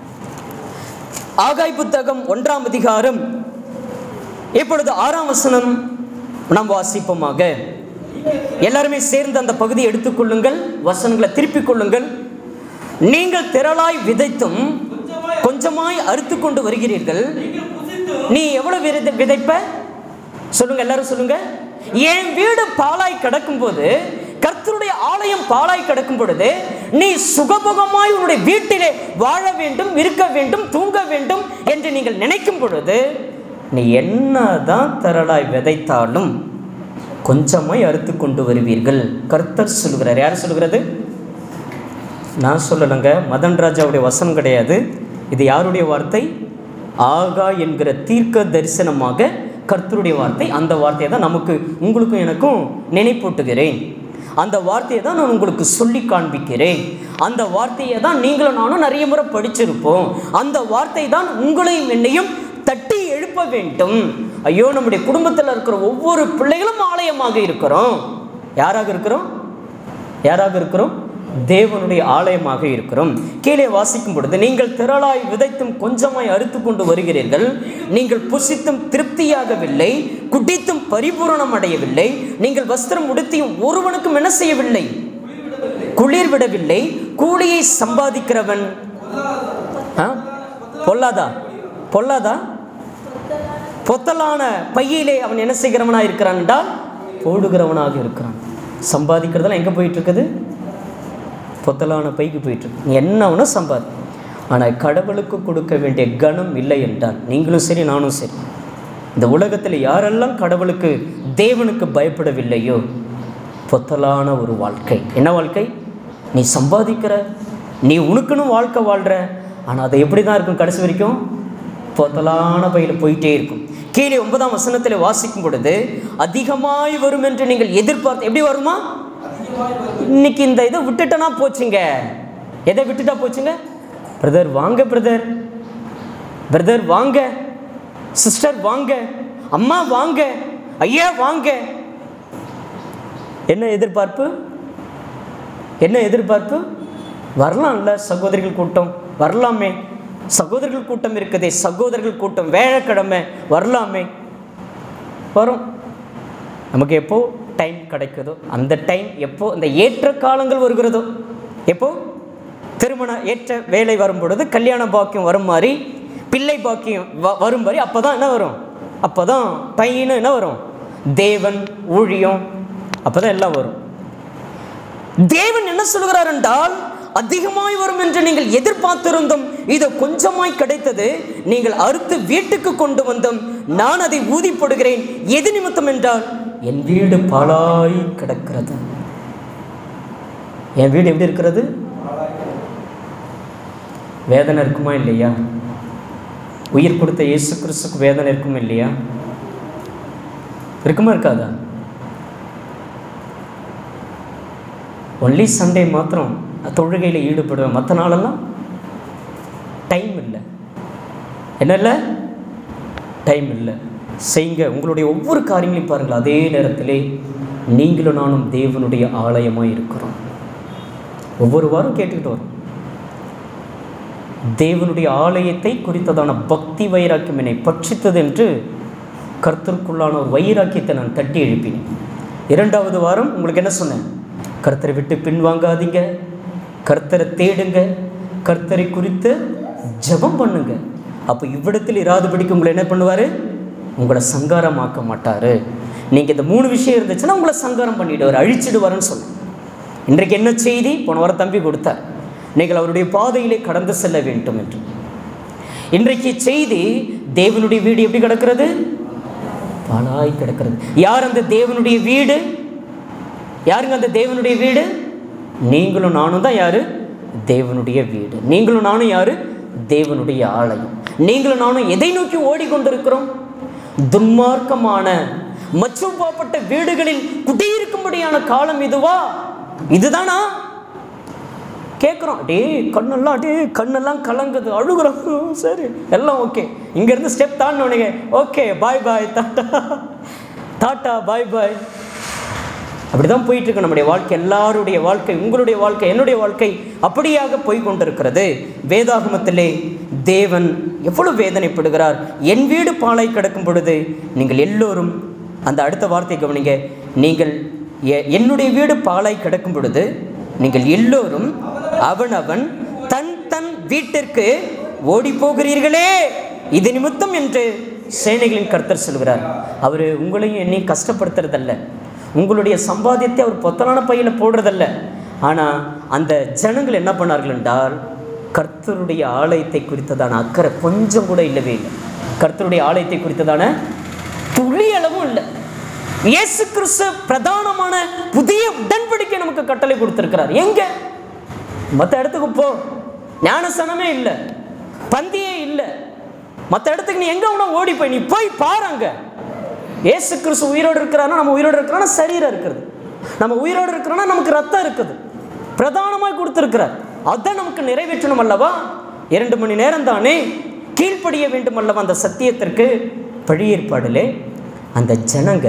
A: ஆகாய் புத்தகம் ஒன்றாம் அதிகாரம் இப்பொழுது ஆறாம் வசனம் நாம் வாசிப்போமாக எல்லாருமே சேர்ந்து அந்த பகுதியை எடுத்துக்கொள்ளுங்கள் வசனங்களை திருப்பிக் கொள்ளுங்கள் நீங்கள் திரளாய் விதைத்தும் கொஞ்சமாய் அறுத்து கொண்டு வருகிறீர்கள் நீ எவ்வளவு விதை விதைப்ப சொல்லுங்க எல்லாரும் சொல்லுங்க என் வீடு பாலாய் கிடக்கும் போது கர்த்தருடைய ஆலயம் பாலாய் கிடக்கும் பொழுது நீ சுகபோகமாய் உன்னுடைய வீட்டிலே வாழ வேண்டும் இருக்க வேண்டும் தூங்க வேண்டும் என்று நீங்கள் நினைக்கும் பொழுது நீ என்னதான் திரளாய் விதைத்தாலும் கொஞ்சமாய் அறுத்து கொண்டு வருவீர்கள் கர்த்தர் சொல்கிறார் யார் சொல்கிறது நான் சொல்லலைங்க மதன் ராஜாவுடைய வசனம் கிடையாது இது யாருடைய வார்த்தை ஆகா என்கிற தீர்க்க தரிசனமாக கர்த்தருடைய வார்த்தை அந்த வார்த்தையை தான் நமக்கு உங்களுக்கும் எனக்கும் நினைப்பூட்டுகிறேன் அந்த வார்த்தையை தான் நான் உங்களுக்கு சொல்லி காண்பிக்கிறேன் அந்த வார்த்தையை தான் நீங்களும் நானும் நிறைய முறை படிச்சிருப்போம் அந்த வார்த்தை தான் உங்களையும் என்னையும் தட்டி எழுப்ப வேண்டும் ஐயோ நம்முடைய குடும்பத்தில் இருக்கிற ஒவ்வொரு பிள்ளைகளும் ஆலயமாக இருக்கிறோம் யாராக இருக்கிறோம் யாராக இருக்கிறோம் தேவனுடைய ஆலயமாக இருக்கிறோம் கீழே வாசிக்கும் பொழுது நீங்கள் திரளாய் விதைத்தும் கொஞ்சமாய் அறுத்து கொண்டு வருகிறீர்கள் நீங்கள் புசித்தும் திருப்தியாகவில்லை குடித்தும் பரிபூரணம் அடையவில்லை நீங்கள் வஸ்திரம் உடுத்தியும் ஒருவனுக்கும் என்ன செய்யவில்லை குளிர் விடவில்லை கூலியை சம்பாதிக்கிறவன் ஆ? பொல்லாதா பொல்லாதா பொத்தலான பையிலே அவன் என்ன செய்கிறவனாக இருக்கிறான் என்றால் போடுகிறவனாக இருக்கிறான் சம்பாதிக்கிறதெல்லாம் எங்கே போயிட்டு இருக்குது பொத்தலான பைக்கு போயிட்டு இருக்கு நீ என்ன வேணா சம்பாதி ஆனால் கடவுளுக்கு கொடுக்க வேண்டிய கணம் இல்லை என்றால் நீங்களும் சரி நானும் சரி இந்த உலகத்தில் யாரெல்லாம் கடவுளுக்கு தேவனுக்கு பயப்படவில்லையோ பொத்தலான ஒரு வாழ்க்கை என்ன வாழ்க்கை நீ சம்பாதிக்கிற நீ உனக்குன்னு வாழ்க்கை வாழ்கிற ஆனால் அது எப்படி தான் இருக்கும் கடைசி வரைக்கும் பொத்தலான பையில் போயிட்டே இருக்கும் கீழே ஒன்பதாம் வசனத்தில் வாசிக்கும் பொழுது அதிகமாய் வரும் என்று நீங்கள் எதிர்பார்த்து எப்படி வருமா இன்னைக்கு இந்த இதை விட்டுட்டனா போச்சுங்க எதை விட்டுட்டா போச்சுங்க பிரதர் வாங்க பிரதர் பிரதர் வாங்க சிஸ்டர் வாங்க அம்மா வாங்க ஐயா வாங்க என்ன எதிர்பார்ப்பு என்ன எதிர்பார்ப்பு வரலாம்ல சகோதரிகள் கூட்டம் வரலாமே சகோதரர்கள் கூட்டம் இருக்குதே சகோதரர்கள் கூட்டம் வேலைக்கிழமை வரலாமே வரும் நமக்கு எப்போ டைம் கிடைக்குதோ அந்த டைம் எப்போ இந்த ஏற்ற காலங்கள் வருகிறதோ எப்போ திருமண ஏற்ற வேலை வரும் பொழுது கல்யாண பாக்கியம் வரும் மாதிரி பிள்ளை பாக்கியம் வ- வரும் மாதிரி அப்போ தான் என்ன வரும் அப்போ தான் டைன்னு என்ன வரும் தேவன் ஊழியம் அப்போ தான் எல்லாம் வரும் தேவன் என்ன சொல்கிறார் என்றால் அதிகமாய் வரும் என்று நீங்கள் எதிர்பார்த்திருந்தும் இது கொஞ்சமாய் கிடைத்தது நீங்கள் அறுத்து வீட்டுக்கு கொண்டு வந்தோம் நான் அதை ஊதிப்படுகிறேன் எது நிமித்தம் என்றால் என் வீடு பாழாய் கிடக்கிறது என் வீடு எப்படி இருக்கிறது வேதனை இருக்குமா இல்லையா உயிர் கொடுத்த இயேசு கிறிஸ்துக்கு வேதனை இருக்குமா இல்லையா இருக்குமா இருக்காதா ஒன்லி சண்டே மாத்திரம் தொழுகையில் ஈடுபடுவேன் மற்ற நாளெல்லாம் டைம் இல்லை என்ன இல்லை டைம் இல்லை செய்யுங்க உங்களுடைய ஒவ்வொரு காரியங்களையும் பாருங்கள் அதே நேரத்திலே நீங்களும் நானும் தேவனுடைய ஆலயமாக இருக்கிறோம் ஒவ்வொரு வாரம் கேட்டுக்கிட்டு வரோம் தேவனுடைய ஆலயத்தை குறித்ததான பக்தி வைராக்கியம் என்னை பட்சித்தது என்று கர்த்தருக்குள்ளான ஒரு வைராக்கியத்தை நான் தட்டி எழுப்பினேன் இரண்டாவது வாரம் உங்களுக்கு என்ன சொன்னேன் கர்த்தரை விட்டு பின்வாங்காதீங்க கர்த்தரை தேடுங்க கர்த்தரை குறித்து ஜெபம் பண்ணுங்க அப்போ இவ்விடத்தில் இராதபடிக்கு உங்களை என்ன பண்ணுவார் உங்களை சங்காரமாக்க மாட்டார் நீங்கள் இந்த மூணு விஷயம் இருந்துச்சுன்னா உங்களை சங்காரம் பண்ணிடுவார் அழிச்சிடுவாருன்னு சொன்னேன் இன்றைக்கு என்ன செய்தி போன வாரம் தம்பி கொடுத்தார் நீங்கள் அவருடைய பாதையிலே கடந்து செல்ல வேண்டும் என்று இன்றைக்கு செய்தி தேவனுடைய வீடு எப்படி கிடக்கிறது பாழாய் கிடக்கிறது யார் அந்த தேவனுடைய வீடு யாருங்க அந்த தேவனுடைய வீடு நீங்களும் நானும் தான் யாரு தேவனுடைய வீடு நீங்களும் நானும் யாரு தேவனுடைய ஆலயம் நீங்களும் நானும் எதை நோக்கி ஓடிக்கொண்டிருக்கிறோம் துன்மார்க்கமான மற்றும் பாப்பட்ட வீடுகளில் குடியிருக்கும்படியான காலம் இதுவா இதுதானா கேட்குறோம் டே கண்ணெல்லாம் டே கண்ணெல்லாம் கலங்குது அழுகுறோம் ஹம், சரி எல்லாம் ஓகே இங்கேருந்து ஸ்டெப் தாண்டினோடனே ஓகே பாய் பாய் டாட்டா டாட்டா பாய் பாய் அப்படி தான் போயிட்டுருக்கு நம்முடைய வாழ்க்கை எல்லாருடைய வாழ்க்கை உங்களுடைய வாழ்க்கை என்னுடைய வாழ்க்கை அப்படியாக போய் கொண்டிருக்கிறது வேதாகமத்திலே தேவன் எவ்வளவு வேதனைப்படுகிறார் என் வீடு பாலை கிடக்கும் பொழுது நீங்கள் எல்லோரும் அந்த அடுத்த வார்த்தை கவனிங்க நீங்கள் எ- என்னுடைய வீடு பாலாய் கிடக்கும் பொழுது நீங்கள் எல்லோரும் அவனவன் தன் தன் வீட்டிற்கு ஓடி போகிறீர்களே இது நிமித்தம் என்று சேனைகளின் கர்த்தர் சொல்கிறார் அவர் உங்களையும் என்னையும் கஷ்டப்படுத்துறதல்ல உங்களுடைய சம்பாத்தியத்தை அவர் பொத்தலான பையில் போடுறதல்ல ஆனால் அந்த ஜனங்கள் என்ன பண்ணார்கள் என்றால் கர்த்தருடைய ஆலயத்தை குறித்ததான அக்கறை கொஞ்சம் கூட இல்லவே இல்லை கர்த்தருடைய ஆலயத்தை குறித்ததான துளி அளவும் இல்லை இயேசு கிறிஸ்து பிரதானமான புதிய உடன்படிக்கை நமக்கு கட்டளை கொடுத்திருக்கிறார் எங்க மற்ற இடத்துக்கு போ ஞானசனமே இல்லை பந்தியே இல்லை மற்ற இடத்துக்கு நீ எங்க வேணா ஓடி போய் நீ போய் பாருங்க இயேசு கிறிஸ்து உயிரோடு இருக்கிறானா நம்ம உயிரோடு இருக்கிறோன்னா சரீரம் இருக்கிறது நம்ம உயிரோடு இருக்கிறோன்னா நமக்கு ரத்தம் இருக்குது பிரதானமாக கொடுத்துருக்கிறார் அதை நமக்கு நிறைவேற்றணும் அல்லவா இரண்டு மணி நேரம் தானே கீழ்ப்படிய வேண்டும் அல்லவா அந்த சத்தியத்திற்கு பழி ஏற்பாடிலே அந்த ஜனங்க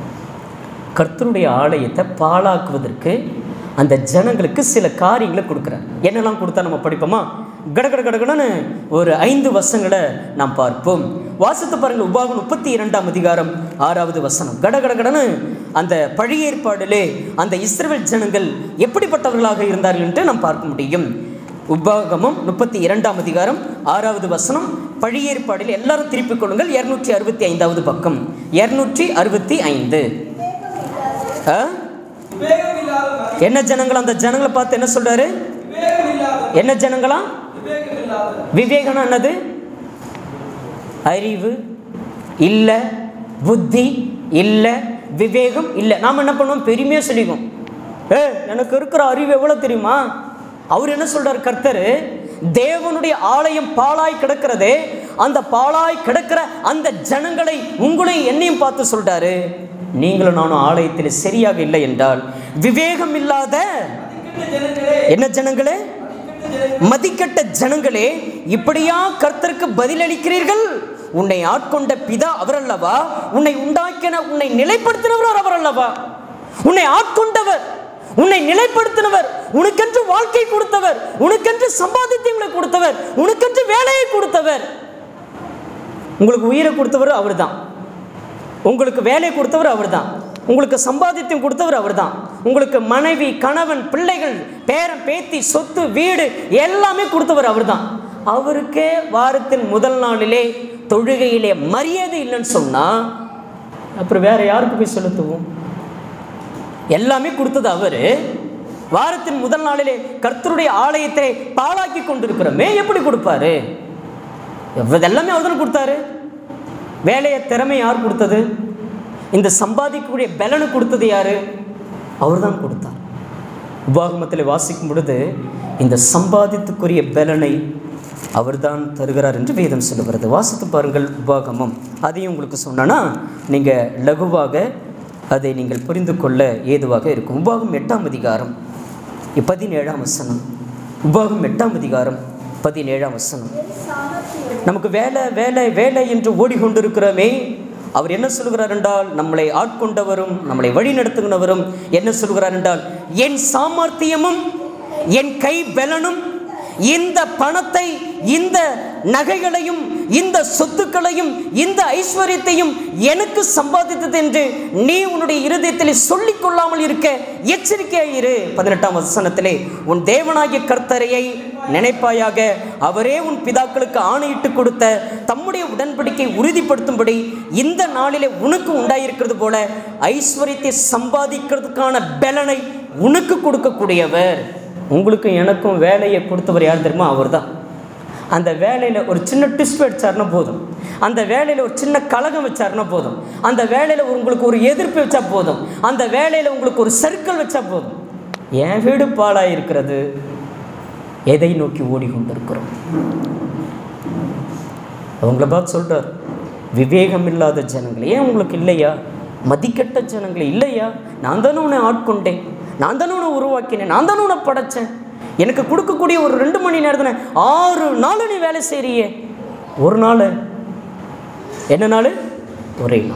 A: கர்த்தருடைய ஆலயத்தை பாழாக்குவதற்கு அந்த ஜனங்களுக்கு சில காரியங்களை கொடுக்குறார் என்னெல்லாம் கொடுத்தா நம்ம படிப்போமா கடகட கடகடன்னு ஒரு ஐந்து வசங்களை நாம் பார்ப்போம் வாசித்து பாருங்கள் உபாகம் முப்பத்தி இரண்டாம் அதிகாரம் ஆறாவது வசனம் கடகடகடன்னு அந்த பழைய ஏற்பாடிலே அந்த இஸ்ரவேல் ஜனங்கள் எப்படிப்பட்டவர்களாக இருந்தார்கள் என்று நாம் பார்க்க முடியும் உபாகமம் முப்பத்தி இரண்டாம் அதிகாரம் ஆறாவது வசனம் பழைய ஏற்பாடில் எல்லாரும் திருப்பிக் கொள்ளுங்கள் இரநூற்றி அறுபத்தி ஐந்தாவது பக்கம் இரநூற்றி அறுபத்தி ஐந்து ஆ?
B: விவேகம் இல்லாத
A: என்ன ஜனங்கள் அந்த ஜனங்களை பார்த்து என்ன சொல்றாரு
B: விவேகம் இல்லாத
A: என்ன ஜனங்களா
B: விவேகம் இல்லாத
A: விவேகம்னா என்னது அறிவு இல்லை புத்தி இல்லை விவேகம் இல்லை நாம் என்ன பண்ணுவோம் பெருமையாக சொல்லிக்குவோம் ஏ எனக்கு இருக்கிற அறிவு எவ்வளோ தெரியுமா அவர் என்ன சொல்றார் கர்த்தர் தேவனுடைய ஆலயம் பாழாய் கிடக்கிறதே அந்த பாழாய் கிடக்கிற அந்த ஜனங்களை உங்களையும் என்னையும் பார்த்து சொல்றாரு நீங்களும் நானும் ஆலயத்தில் சரியாக இல்லை என்றால் விவேகம் இல்லாத என்ன ஜனங்களே மதிக்கட்ட ஜனங்களே இப்படியா கர்த்தருக்கு பதிலளிக்கிறீர்கள் உன்னை ஆட்கொண்ட பிதா அவரல்லவா உன்னை உண்டாக்கின உன்னை நிலைப்படுத்தினவர் அவரல்லவா உன்னை ஆட்கொண்டவர் உன்னை நிலைப்படுத்தினவர் உனக்கென்று வாழ்க்கை கொடுத்தவர் உனக்கென்று சம்பாதித்தங்களை கொடுத்தவர் உனக்கென்று வேலையை கொடுத்தவர் உங்களுக்கு உயிரை கொடுத்தவர் அவர்தான் உங்களுக்கு வேலை கொடுத்தவர் அவர்தான் உங்களுக்கு சம்பாதித்தியம் கொடுத்தவர் அவர்தான் உங்களுக்கு மனைவி கணவன் பிள்ளைகள் பேரன் பேத்தி சொத்து வீடு எல்லாமே கொடுத்தவர் அவர்தான் அவருக்கே வாரத்தின் முதல் நாளிலே தொழுகையிலே மரியாதை இல்லைன்னு சொன்னா அப்புறம் வேற யாருக்கு போய் செலுத்துவோம் எல்லாமே கொடுத்தது அவரு வாரத்தின் முதல் நாளிலே கர்த்தருடைய ஆலயத்தை பாழாக்கி கொண்டிருக்கிறோமே எப்படி கொடுப்பாரு எவ்வளவு எல்லாமே அவர் தானே கொடுத்தாரு வேலையை திறமை யார் கொடுத்தது இந்த சம்பாதிக்கக்கூடிய பலனை கொடுத்தது யாரு அவர் தான் கொடுத்தார் உபாகமத்தில் வாசிக்கும் பொழுது இந்த சம்பாதித்துக்குரிய பலனை அவர்தான் தருகிறார் என்று வேதம் சொல்லுகிறது வாசித்து பாருங்கள் உபாகமம் அதையும் உங்களுக்கு சொன்னேன்னா நீங்கள் லகுவாக அதை நீங்கள் புரிந்து கொள்ள ஏதுவாக இருக்கும் உபாகம் எட்டாம் அதிகாரம் பதினேழாம் வசனம் உபாகம் எட்டாம் அதிகாரம் பதினேழாம் வசனம் நமக்கு வேலை வேலை வேலை என்று ஓடிக்கொண்டிருக்கிறோமே அவர் என்ன சொல்கிறார் என்றால் நம்மளை ஆட்கொண்டவரும் நம்மளை வழி நடத்துகிறவரும் என்ன சொல்கிறார் என்றால் என் சாமர்த்தியமும் என் கை பலனும் இந்த பணத்தை இந்த நகைகளையும் இந்த சொத்துக்களையும் இந்த ஐஸ்வர்யத்தையும் எனக்கு சம்பாதித்தது என்று நீ உன்னுடைய இருதயத்தில் சொல்லிக் கொள்ளாமல் இருக்க எச்சரிக்கையாயிரு பதினெட்டாம் வசனத்திலே உன் தேவனாகிய கர்த்தரையை நினைப்பாயாக அவரே உன் பிதாக்களுக்கு ஆணையிட்டு கொடுத்த தம்முடைய உடன்படிக்கை உறுதிப்படுத்தும்படி இந்த நாளிலே உனக்கு உண்டாயிருக்கிறது போல ஐஸ்வர்யத்தை சம்பாதிக்கிறதுக்கான பலனை உனக்கு கொடுக்கக்கூடியவர் உங்களுக்கு எனக்கும் வேலையை கொடுத்தவர் யார் தெரியுமா அவர்தான் அந்த வேலையில் ஒரு சின்ன ட்விஸ்ட் வச்சாருன்னா போதும் அந்த வேலையில் ஒரு சின்ன கலகம் வச்சாருன்னா போதும் அந்த வேலையில் உங்களுக்கு ஒரு எதிர்ப்பு வச்சா போதும் அந்த வேலையில் உங்களுக்கு ஒரு சர்க்கிள் வச்சா போதும் என் வீடு பாழாக இருக்கிறது எதை நோக்கி ஓடிக்கொண்டிருக்கிறோம் அவங்கள பார்த்து சொல்கிறார் விவேகம் இல்லாத ஜனங்களே ஏன் உங்களுக்கு இல்லையா மதிக்கட்ட ஜனங்களே இல்லையா நான் தானே உன்னை ஆட்கொண்டேன் நான் தானே உன்னை உருவாக்கினேன் நான் தானே உன்னை படைச்சேன் எனக்கு கொடுக்கக்கூடிய ஒரு ரெண்டு மணி நேரத்தில் ஆறு நாள் நீ வேலை செய்றியே ஒரு நாள் என்ன நாள் ஒரே நாள்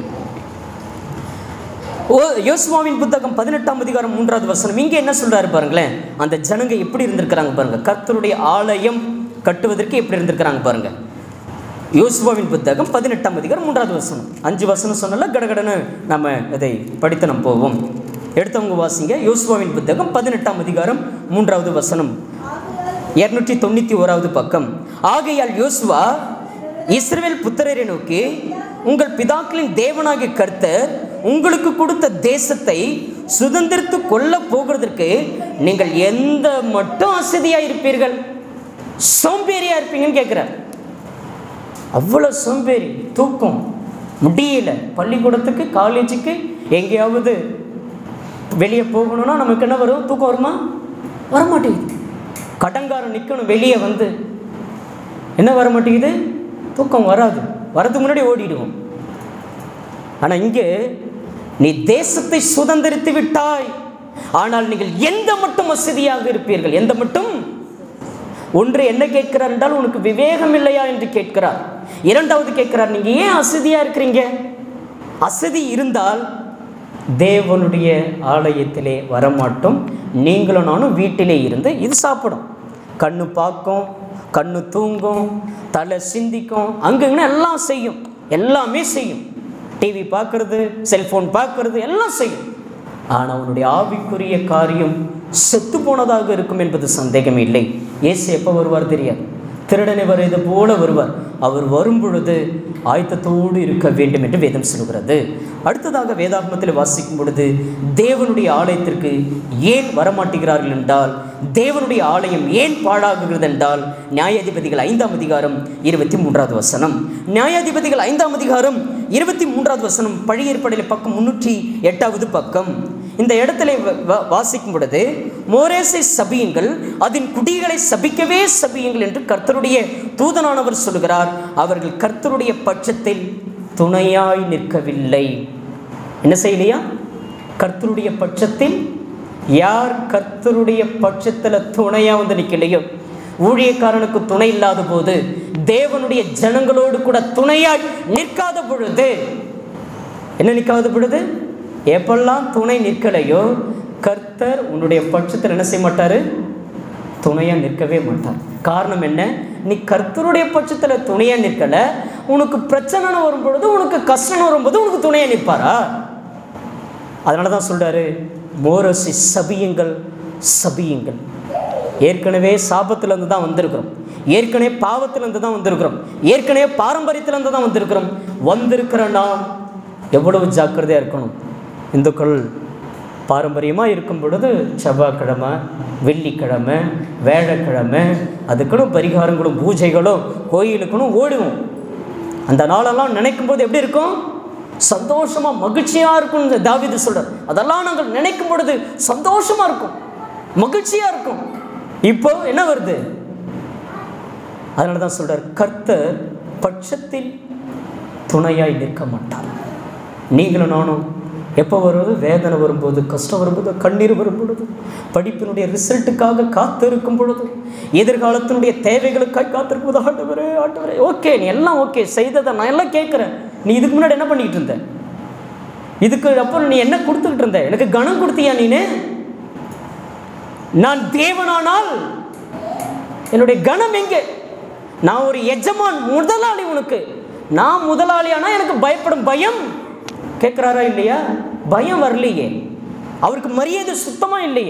A: ஓ யோசுவாவின் புத்தகம் பதினெட்டாம் அதிகாரம் மூன்றாவது வசனம் இங்கே என்ன சொல்றாரு பாருங்களேன் அந்த ஜனங்க எப்படி இருந்திருக்கிறாங்க பாருங்க கர்த்தருடைய ஆலயம் கட்டுவதற்கு எப்படி இருந்திருக்கிறாங்க பாருங்க யோசுவாவின் புத்தகம் பதினெட்டாம் அதிகாரம் மூன்றாவது வசனம் அஞ்சு வசனம் சொன்னால கடகடன்னு நம்ம இதை படித்து நம்ம போவோம் எடுத்தவங்க வாசிங்க யோசுவாவின் புத்தகம் பதினெட்டாம் அதிகாரம் மூன்றாவது வசனம் இருநூற்றி தொண்ணூற்றி ஓராவது பக்கம் ஆகையால் யோசுவா இஸ்ரவேல் புத்திரரை நோக்கி உங்கள் பிதாக்களின் தேவனாகிய கர்த்தர் உங்களுக்கு கொடுத்த தேசத்தை சுதந்திரித்து கொள்ள போகிறதற்கு நீங்கள் எந்த மட்டும் அசதியாக இருப்பீர்கள் சோம்பேறியாக இருப்பீங்கன்னு கேட்குறார் அவ்வளோ சோம்பேறி தூக்கம் முடியல பள்ளிக்கூடத்துக்கு காலேஜுக்கு எங்கேயாவது வெளியே போகணும்னா நமக்கு என்ன வரும் தூக்கம் வருமா வரமாட்டேங்குது கடங்காரன் நிற்கணும் வெளியே வந்து என்ன வர மாட்டேங்குது தூக்கம் வராது வரதுக்கு முன்னாடி ஓடிடுவோம் ஆனால் இங்கே நீ தேசத்தை சுதந்திரித்து விட்டாய் ஆனால் நீங்கள் எந்த மட்டும் வசதியாக இருப்பீர்கள் எந்த மட்டும் ஒன்று என்ன கேட்கிறார் என்றால் உனக்கு விவேகம் இல்லையா என்று கேட்கிறார் இரண்டாவது கேட்கிறார் நீங்க ஏன் அசதியா இருக்கிறீங்க அசதி இருந்தால் தேவனுடைய ஆலயத்திலே வரமாட்டோம் நீங்களும் நானும் வீட்டிலே இருந்து இது சாப்பிடும் கண்ணு பார்க்கும் கண்ணு தூங்கும் தலை சிந்திக்கும் அங்கங்க எல்லாம் செய்யும் எல்லாமே செய்யும் டிவி பார்க்கறது செல்போன் பார்க்கறது எல்லாம் செய்யும் ஆனால் அவனுடைய ஆவிக்குரிய காரியம் செத்து போனதாக இருக்கும் என்பது சந்தேகம் இல்லை இயேசு எப்போ வருவார் தெரியாது திருடனை வருவது போல வருவார் அவர் வரும் பொழுது ஆயத்தத்தோடு இருக்க வேண்டும் என்று வேதம் சொல்கிறது அடுத்ததாக வேதாகமத்தில் வாசிக்கும் பொழுது தேவனுடைய ஆலயத்திற்கு ஏன் வரமாட்டேங்கிறார்கள் என்றால் தேவனுடைய ஆலயம் ஏன் பாழாகுகிறது என்றால் நியாயாதிபதிகள் ஐந்தாம் அதிகாரம் இருபத்தி மூன்றாவது வசனம் நியாயாதிபதிகள் ஐந்தாம் அதிகாரம் இருபத்தி மூன்றாவது வசனம் பழைய ஏற்பாடில் பக்கம் முன்னூற்றி எட்டாவது பக்கம் இந்த இடத்துல வ- வ- வாசிக்கும் பொழுது மோரேசை சபியுங்கள் அதன் குடிகளை சபிக்கவே சபியுங்கள் என்று கர்த்தருடைய தூதனானவர் சொல்கிறார் அவர்கள் கர்த்தருடைய பட்சத்தில் துணையாய் நிற்கவில்லை என்ன செய்யலையா கர்த்தருடைய பட்சத்தில் யார் கர்த்தருடைய பட்சத்தில் துணையா வந்து நிற்கலையோ ஊழியக்காரனுக்கு துணை இல்லாத போது தேவனுடைய ஜனங்களோடு கூட துணையாய் நிற்காத பொழுது என்ன நிற்காத பொழுது எப்பெல்லாம் துணை நிற்கலையோ கர்த்தர் உன்னுடைய பட்சத்தில் என்ன செய்ய மாட்டார் துணையாக நிற்கவே மாட்டார் காரணம் என்ன நீ கர்த்தருடைய பட்சத்தில் துணையாக நிற்கலை உனக்கு பிரச்சனைன்னு வரும் பொழுது உனக்கு கஷ்டம்னு வரும்போது உனக்கு துணையாக நிற்பாரா அதனால தான் சொல்கிறாரு மோரசி சபியுங்கள் சபியுங்கள் ஏற்கனவே சாபத்திலேருந்து தான் வந்திருக்கிறோம் ஏற்கனவே பாவத்திலேருந்து தான் வந்திருக்கிறோம் ஏற்கனவே பாரம்பரியத்திலேருந்து தான் வந்திருக்கிறோம் வந்திருக்கிற நாம் எவ்வளவு ஜாக்கிரதையாக இருக்கணும் இந்துக்கள் பாரம்பரியமாக இருக்கும் பொழுது செவ்வாய்க்கிழமை வெள்ளிக்கிழமை வேழக்கிழமை அதுக்குன்னு பரிகாரங்களும் பூஜைகளும் கோயிலுக்குன்னு ஓடுவோம் அந்த நாளெல்லாம் நினைக்கும் போது எப்படி இருக்கும் சந்தோஷமா மகிழ்ச்சியா இருக்கும் இந்த தாவீது சொல்றார் அதெல்லாம் நாங்கள் நினைக்கும் பொழுது சந்தோஷமா இருக்கும் மகிழ்ச்சியா இருக்கும் இப்போ என்ன வருது அதனால தான் சொல்றார் கர்த்தர் பட்சத்தில் துணையாய் நிற்க மாட்டார் நீங்களும் நானும் எப்போ வருவது வேதனை வரும்போது கஷ்டம் வரும்போது கண்ணீர் வரும் பொழுது படிப்பினுடைய ரிசல்ட்டுக்காக காத்திருக்கும் பொழுது எதிர்காலத்தினுடைய தேவைகளுக்காக காத்திருக்கும் போது ஆண்டவரே ஆண்டவரே ஓகே நீ எல்லாம் ஓகே செய்ததை நான் எல்லாம் கேட்குறேன் நீ இதுக்கு முன்னாடி என்ன பண்ணிக்கிட்டு இருந்த இதுக்கு அப்புறம் நீ என்ன கொடுத்துக்கிட்டு இருந்த எனக்கு கனம் கொடுத்தியா நீனு நான் தேவனானால் என்னுடைய கணம் எங்கே நான் ஒரு எஜமான் முதலாளி உனக்கு நான் முதலாளியானா எனக்கு பயப்படும் பயம் கேட்குறாரா இல்லையா பயம் வரலையே அவருக்கு மரியாதை சுத்தமாக இல்லையே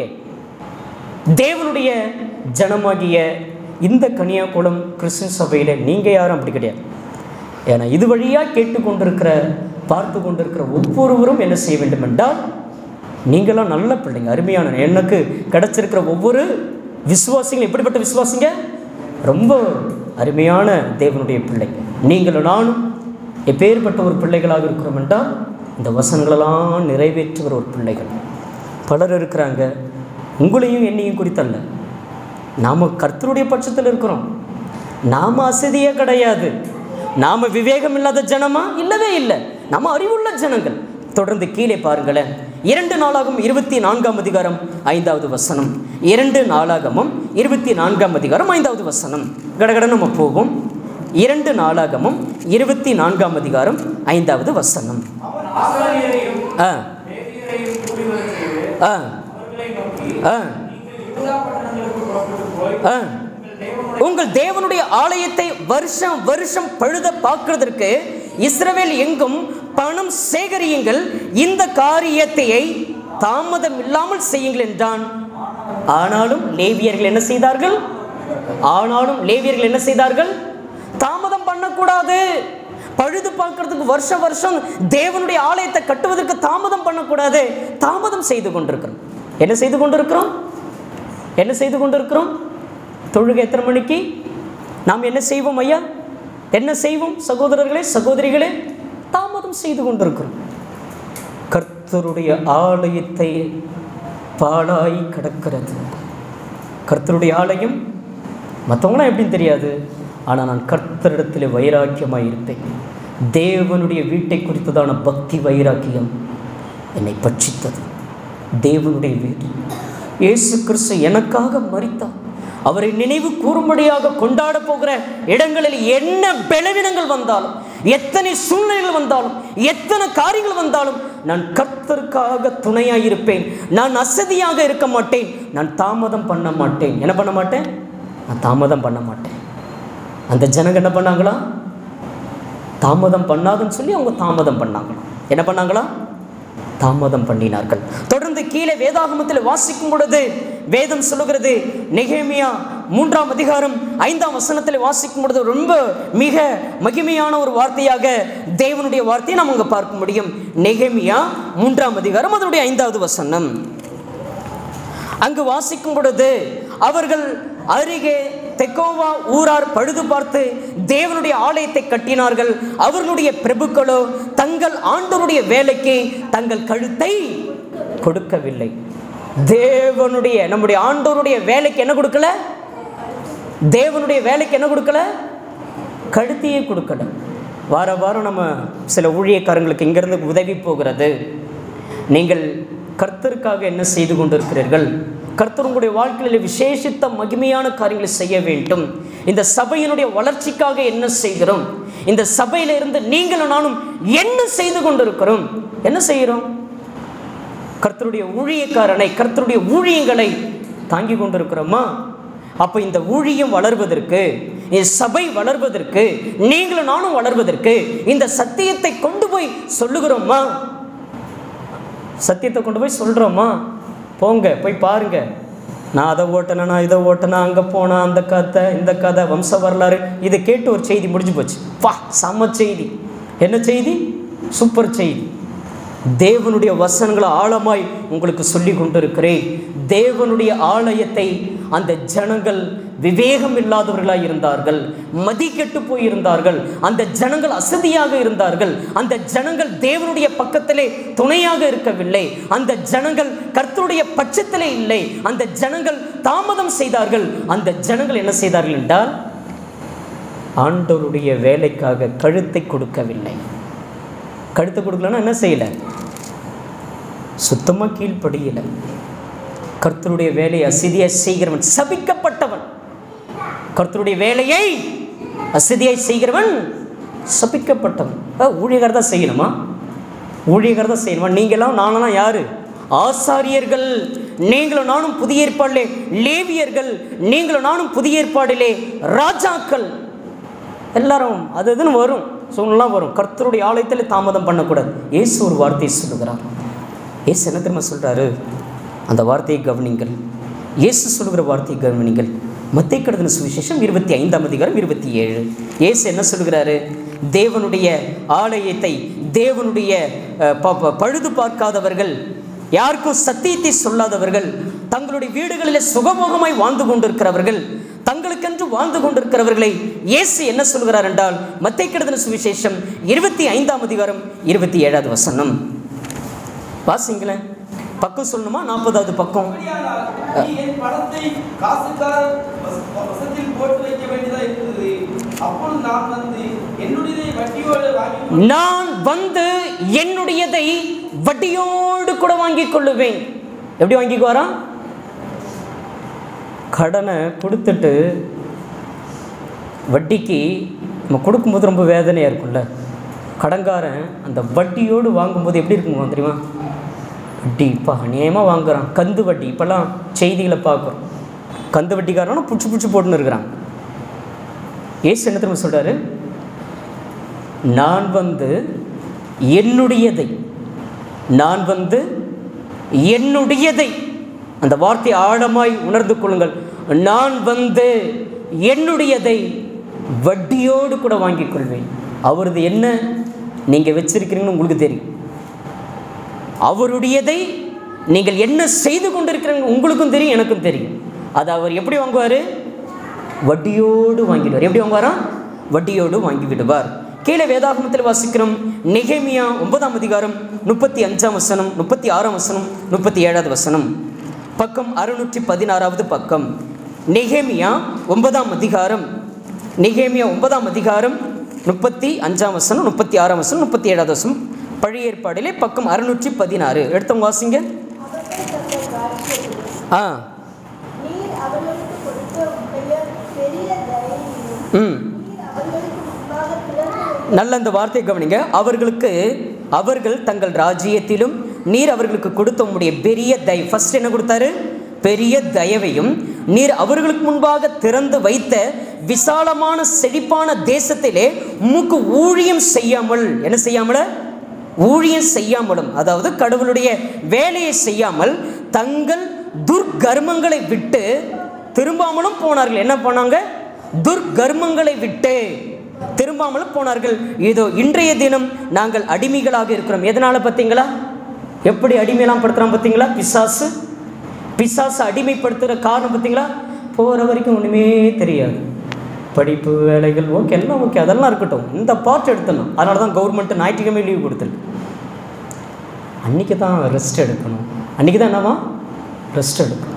A: தேவனுடைய ஜனமாகிய இந்த கன்னியாகுளம் கிறிஸ்டின் சபையில் நீங்கள் யாரும் அப்படி கிடையாது ஏன்னா இது வழியாக கேட்டுக்கொண்டிருக்கிற பார்த்து கொண்டிருக்கிற ஒவ்வொருவரும் என்ன செய்ய வேண்டும் என்றால் நீங்களாம் நல்ல பிள்ளைங்க அருமையான எனக்கு கிடைச்சிருக்கிற ஒவ்வொரு விசுவாசிகளும் எப்படிப்பட்ட விசுவாசிங்க ரொம்ப அருமையான தேவனுடைய பிள்ளைங்க நீங்களும் நானும் எப்பேற்பட்ட ஒரு பிள்ளைகளாக இருக்கிறோம் என்றால் இந்த வசனங்களெல்லாம் நிறைவேற்றுகிற ஒரு பிள்ளைகள் பலர் இருக்கிறாங்க உங்களையும் என்னையும் குறித்தல்ல நாம் கர்த்தருடைய பட்சத்தில் இருக்கிறோம் நாம் அசதியே கிடையாது நாம் விவேகம் இல்லாத ஜனமா இல்லவே இல்லை நம்ம அறிவுள்ள ஜனங்கள் தொடர்ந்து கீழே பாருங்களேன் இரண்டு நாளாகவும் இருபத்தி நான்காம் அதிகாரம் ஐந்தாவது வசனம் இரண்டு நாளாகமும் இருபத்தி நான்காம் அதிகாரம் ஐந்தாவது வசனம் கடகட நம்ம போவோம் இரண்டு நாளாகமும் இருபத்தி நான்காம் அதிகாரம் ஐந்தாவது வசனம்
C: அவன் ஆசாரியரையும்
A: ஆ
C: லேவியரையும் கூடிவரச் செய்து
A: ஆ
C: அவர்களை நோக்கி
A: ஆ
C: நீங்கள் யூதா பட்டணங்களுக்கு புறப்பட்டு போய்
A: ஆ
C: உங்கள் தேவனுடைய
A: உங்கள் தேவனுடைய ஆலயத்தை வருஷம் வருஷம் பழுத பார்க்கிறதற்கு இஸ்ரவேல் எங்கும் பணம் சேகரியுங்கள் இந்த காரியத்தையை தாமதம் இல்லாமல் செய்யுங்கள் என்றான் ஆனாலும் லேவியர்கள் என்ன செய்தார்கள் ஆனாலும் லேவியர்கள் என்ன செய்தார்கள் தாமதம் பண்ணக்கூடாது பழுது பார்க்கறதுக்கு வருஷ வருஷம் தேவனுடைய ஆலயத்தை கட்டுவதற்கு தாமதம் பண்ணக்கூடாது தாமதம் செய்து கொண்டிருக்கிறோம் என்ன செய்து கொண்டிருக்கிறோம் என்ன செய்து கொண்டிருக்கிறோம் தொழுகை எத்தனை மணிக்கு நாம் என்ன செய்வோம் ஐயா என்ன செய்வோம் சகோதரர்களே சகோதரிகளே தாமதம் செய்து கொண்டிருக்கிறோம் கர்த்தருடைய ஆலயத்தை பாழாய் கிடக்கிறது கர்த்தருடைய ஆலயம் மற்றவங்களாம் எப்படின்னு தெரியாது ஆனால் நான் கர்த்தரிடத்தில் வைராக்கியமாக இருப்பேன் தேவனுடைய வீட்டை குறித்ததான பக்தி வைராக்கியம் என்னை பட்சித்தது தேவனுடைய வீடு இயேசு கிறிஸ்து எனக்காக மரித்தார் அவரை நினைவு கூறும்படியாக கொண்டாட போகிற இடங்களில் என்ன பலவீனங்கள் வந்தாலும் எத்தனை சூழ்நிலைகள் வந்தாலும் எத்தனை காரியங்கள் வந்தாலும் நான் கர்த்தருக்காக துணையாக இருப்பேன் நான் அசதியாக இருக்க மாட்டேன் நான் தாமதம் பண்ண மாட்டேன் என்ன பண்ண மாட்டேன் நான் தாமதம் பண்ண மாட்டேன் அந்த ஜனங்க என்ன பண்ணாங்களா தாமதம் பண்ணாதுன்னு சொல்லி அவங்க தாமதம் பண்ணாங்களா என்ன பண்ணாங்களா தாமதம் பண்ணினார்கள் தொடர்ந்து கீழே வேதாகமத்தில் வாசிக்கும் பொழுது வேதம் சொல்லுகிறது நெகேமியா மூன்றாம் அதிகாரம் ஐந்தாம் வசனத்தில் வாசிக்கும் பொழுது ரொம்ப மிக மகிமையான ஒரு வார்த்தையாக தேவனுடைய வார்த்தையை நாம் அங்கே பார்க்க முடியும் நெகேமியா மூன்றாம் அதிகாரம் அதனுடைய ஐந்தாவது வசனம் அங்கு வாசிக்கும் பொழுது அவர்கள் அருகே தெக்கோவா ஊரார் பழுது பார்த்து தேவனுடைய ஆலயத்தை கட்டினார்கள் அவர்களுடைய பிரபுக்களோ தங்கள் ஆண்டவருடைய வேலைக்கு தங்கள் கழுத்தை கொடுக்கவில்லை தேவனுடைய நம்முடைய ஆண்டவருடைய வேலைக்கு என்ன கொடுக்கல தேவனுடைய வேலைக்கு என்ன கொடுக்கல கழுத்தையே கொடுக்கல வார வாரம் நம்ம சில ஊழியக்காரங்களுக்கு இங்கிருந்து உதவி போகிறது நீங்கள் கர்த்தருக்காக என்ன செய்து கொண்டிருக்கிறீர்கள் கர்த்தர் உங்களுடைய வாழ்க்கையில் விசேஷித்த மகிமையான காரியங்களை செய்ய வேண்டும் இந்த சபையினுடைய வளர்ச்சிக்காக என்ன செய்கிறோம் இந்த சபையில இருந்து நீங்களும் நானும் என்ன செய்து கொண்டிருக்கிறோம் என்ன செய்கிறோம் கர்த்தருடைய ஊழியக்காரனை கர்த்தருடைய ஊழியங்களை தாங்கி கொண்டிருக்கிறோமா அப்போ இந்த ஊழியம் வளர்வதற்கு இந்த சபை வளர்வதற்கு நீங்களும் நானும் வளர்வதற்கு இந்த சத்தியத்தை கொண்டு போய் சொல்லுகிறோமா சத்தியத்தை கொண்டு போய் சொல்கிறோமா போங்க போய் பாருங்க நான் அதை ஓட்டினா நான் இதை ஓட்டினா அங்கே போனா அந்த கதை இந்த கதை வம்ச வரலாறு இதை கேட்டு ஒரு செய்தி முடிஞ்சு போச்சு பா செம்ம செய்தி என்ன செய்தி சூப்பர் செய்தி தேவனுடைய வசனங்களை ஆழமாய் உங்களுக்கு சொல்லி கொண்டிருக்கிறேன் தேவனுடைய ஆலயத்தை அந்த ஜனங்கள் விவேகம் இல்லாதவர்களாய் இருந்தார்கள் மதிக்கெட்டு போயிருந்தார்கள் அந்த ஜனங்கள் அசதியாக இருந்தார்கள் அந்த ஜனங்கள் தேவனுடைய பக்கத்திலே துணையாக இருக்கவில்லை அந்த ஜனங்கள் கர்த்தருடைய பட்சத்திலே இல்லை அந்த ஜனங்கள் தாமதம் செய்தார்கள் அந்த ஜனங்கள் என்ன செய்தார்கள் என்றால் ஆண்டவருடைய வேலைக்காக கழுத்தை கொடுக்கவில்லை கழுத்தை கொடுக்கலன்னா என்ன செய்யலை சுத்தமாக கீழ்ப்படியலை கர்த்தருடைய வேலையை அசிதியாக செய்கிறவன் சபிக்கப்பட்டவன் கர்த்தருடைய வேலையை அசதியாய் செய்கிறவன் சபிக்கப்பட்டவன் அஹ், ஊழியக்காரர் தான் செய்யணுமா ஊழியக்காரர் தான் செய்யணுமா நீங்களாம் நானெல்லாம் யாரு ஆசாரியர்கள் நீங்களும் நானும் புதிய ஏற்பாடிலே லேவியர்கள் நீங்களும் நானும் புதிய ஏற்பாடிலே ராஜாக்கள் எல்லாரும் அது இதுன்னு வரும் சூழ்நிலாம் வரும் கர்த்தருடைய ஆலயத்தில் தாமதம் பண்ணக்கூடாது இயேசு ஒரு வார்த்தையை சொல்லுகிறார் இயேசு என்ன தெரியுமா சொல்கிறாரு அந்த வார்த்தையை கவனிங்கள் இயேசு சொல்லுகிற வார்த்தையை கவனிங்கள் மத்திய கடத்தின சுவிசேஷம் இருபத்தி ஐந்தாம் அதிகாரம் இருபத்தி ஏழு இயேசு என்ன சொல்கிறாரு தேவனுடைய ஆலயத்தை தேவனுடைய அஹ், ப- ப- பழுது பார்க்காதவர்கள் யாருக்கும் சத்தியத்தை சொல்லாதவர்கள் தங்களுடைய வீடுகளிலே சுகபோகமாய் வாழ்ந்து கொண்டிருக்கிறவர்கள் தங்களுக்கென்று வாழ்ந்து கொண்டிருக்கிறவர்களை இயேசு என்ன சொல்கிறார் என்றால் மத்திய கிடத்தின சுவிசேஷம் இருபத்தி ஐந்தாம் அதிகாரம் இருபத்தி ஏழாவது வசனம் வாசிங்களேன் பக்கம் சொல்லணுமா நாற்பதாவது பக்கம்
B: அப்படியானால் நீ என் பணத்தை காசுக்காரர் வச- வசத்தில் போட்டு வைக்க வேண்டியதா இருந்தது அப்பொழுது நான் வந்து என்னுடையதை வட்டியோடு வாங்கி
A: நான் வந்து என்னுடையதை வட்டியோடு கூட வாங்கிக் கொள்ளுவேன் எப்படி வாங்கிக்குவாரா கடனை கொடுத்துட்டு வட்டிக்கு நம்ம கொடுக்கும்போது ரொம்ப வேதனையாக இருக்கும்ல கடன்காரன் அந்த வட்டியோடு வாங்கும்போது எப்படி இருக்குமா தெரியுமா வட்டி இப்போ அநியாயமாக வாங்குறான் கந்து வட்டி இப்போல்லாம் செய்திகளை பார்க்குறோம் கந்து வட்டிக்காரனும் புடிச்சு புடிச்சு போட்டுன்னு இருக்கிறாங்க ஏசு என்ன திரும்ப சொல்கிறாரு நான் வந்து என்னுடையதை நான் வந்து என்னுடையதை அந்த வார்த்தை ஆழமாய் உணர்ந்து கொள்ளுங்கள் நான் வந்து என்னுடையதை வட்டியோடு கூட வாங்கிக் கொள்வேன் அவரது என்ன நீங்கள் வச்சிருக்கிறீங்கன்னு உங்களுக்கு தெரியும் அவருடையதை நீங்கள் என்ன செய்து கொண்டிருக்கிறீங்க உங்களுக்கும் தெரியும் எனக்கும் தெரியும் அது அவர் எப்படி வாங்குவார் வட்டியோடு வாங்கிடுவார் எப்படி வாங்குவாரா வட்டியோடு வாங்கி விடுவார் கீழே வேதாகமத்தில் வாசிக்கிறோம் நெகேமியா ஒன்பதாம் அதிகாரம் முப்பத்தி அஞ்சாம் வசனம் முப்பத்தி ஆறாம் வசனம் முப்பத்தி ஏழாவது வசனம் பக்கம் அறுநூற்றி பதினாறாவது பக்கம் நெகேமியா ஒன்பதாம் அதிகாரம் நெகேமியா ஒன்பதாம் அதிகாரம் முப்பத்தி அஞ்சாம் வசனம் முப்பத்தி ஆறாம் வசனம் முப்பத்தி ஏழாவது வசனம் பழைய ஏற்பாடிலே பக்கம் அறுநூற்றி பதினாறு எடுத்தவங்க வாசிங்க ஆ
D: நீர் அவர்களுக்கு கொடுத்த உடைய பெரிய தயவையும்
A: ம்
D: நீர் அவர்களுக்கு முன்பாக திறந்து
A: நல்ல அந்த வார்த்தையை கவனிங்க அவர்களுக்கு அவர்கள் தங்கள் ராஜ்யத்திலும் நீர் அவர்களுக்கு கொடுத்த உம்முடைய பெரிய தய ஃபர்ஸ்ட் என்ன கொடுத்தாரு பெரிய தயவையும் நீர் அவர்களுக்கு முன்பாக திறந்து வைத்த விசாலமான செழிப்பான தேசத்திலே உமக்கு ஊழியம் செய்யாமல் என்ன செய்யாமல ஊழியம் செய்யாமலும் அதாவது கடவுளுடைய வேலையை செய்யாமல் தங்கள் துர்கர்மங்களை விட்டு திரும்பாமலும் போனார்கள் என்ன பண்ணாங்க துர்கர்மங்களை விட்டு திரும்பாமலும் போனார்கள் இதோ இன்றைய தினம் நாங்கள் அடிமைகளாக இருக்கிறோம் எதனால பார்த்தீங்களா எப்படி அடிமையெல்லாம் படுத்துறான் பார்த்தீங்களா பிசாசு பிசாசு அடிமைப்படுத்துகிற காரணம் பார்த்தீங்களா போகிற வரைக்கும் ஒன்றுமே தெரியாது படிப்பு வேலைகள் ஓகே எல்லாம் ஓகே அதெல்லாம் இருக்கட்டும் இந்த பார்ட் எடுத்துடணும் அதனால தான் கவர்மெண்ட் ஞாயிற்றுக்கிழமை லீவ் கொடுத்துருக்கு அன்றைக்கி தான் ரெஸ்ட் எடுக்கணும் அன்றைக்கி தான் என்னவா ரெஸ்ட் எடுக்கணும்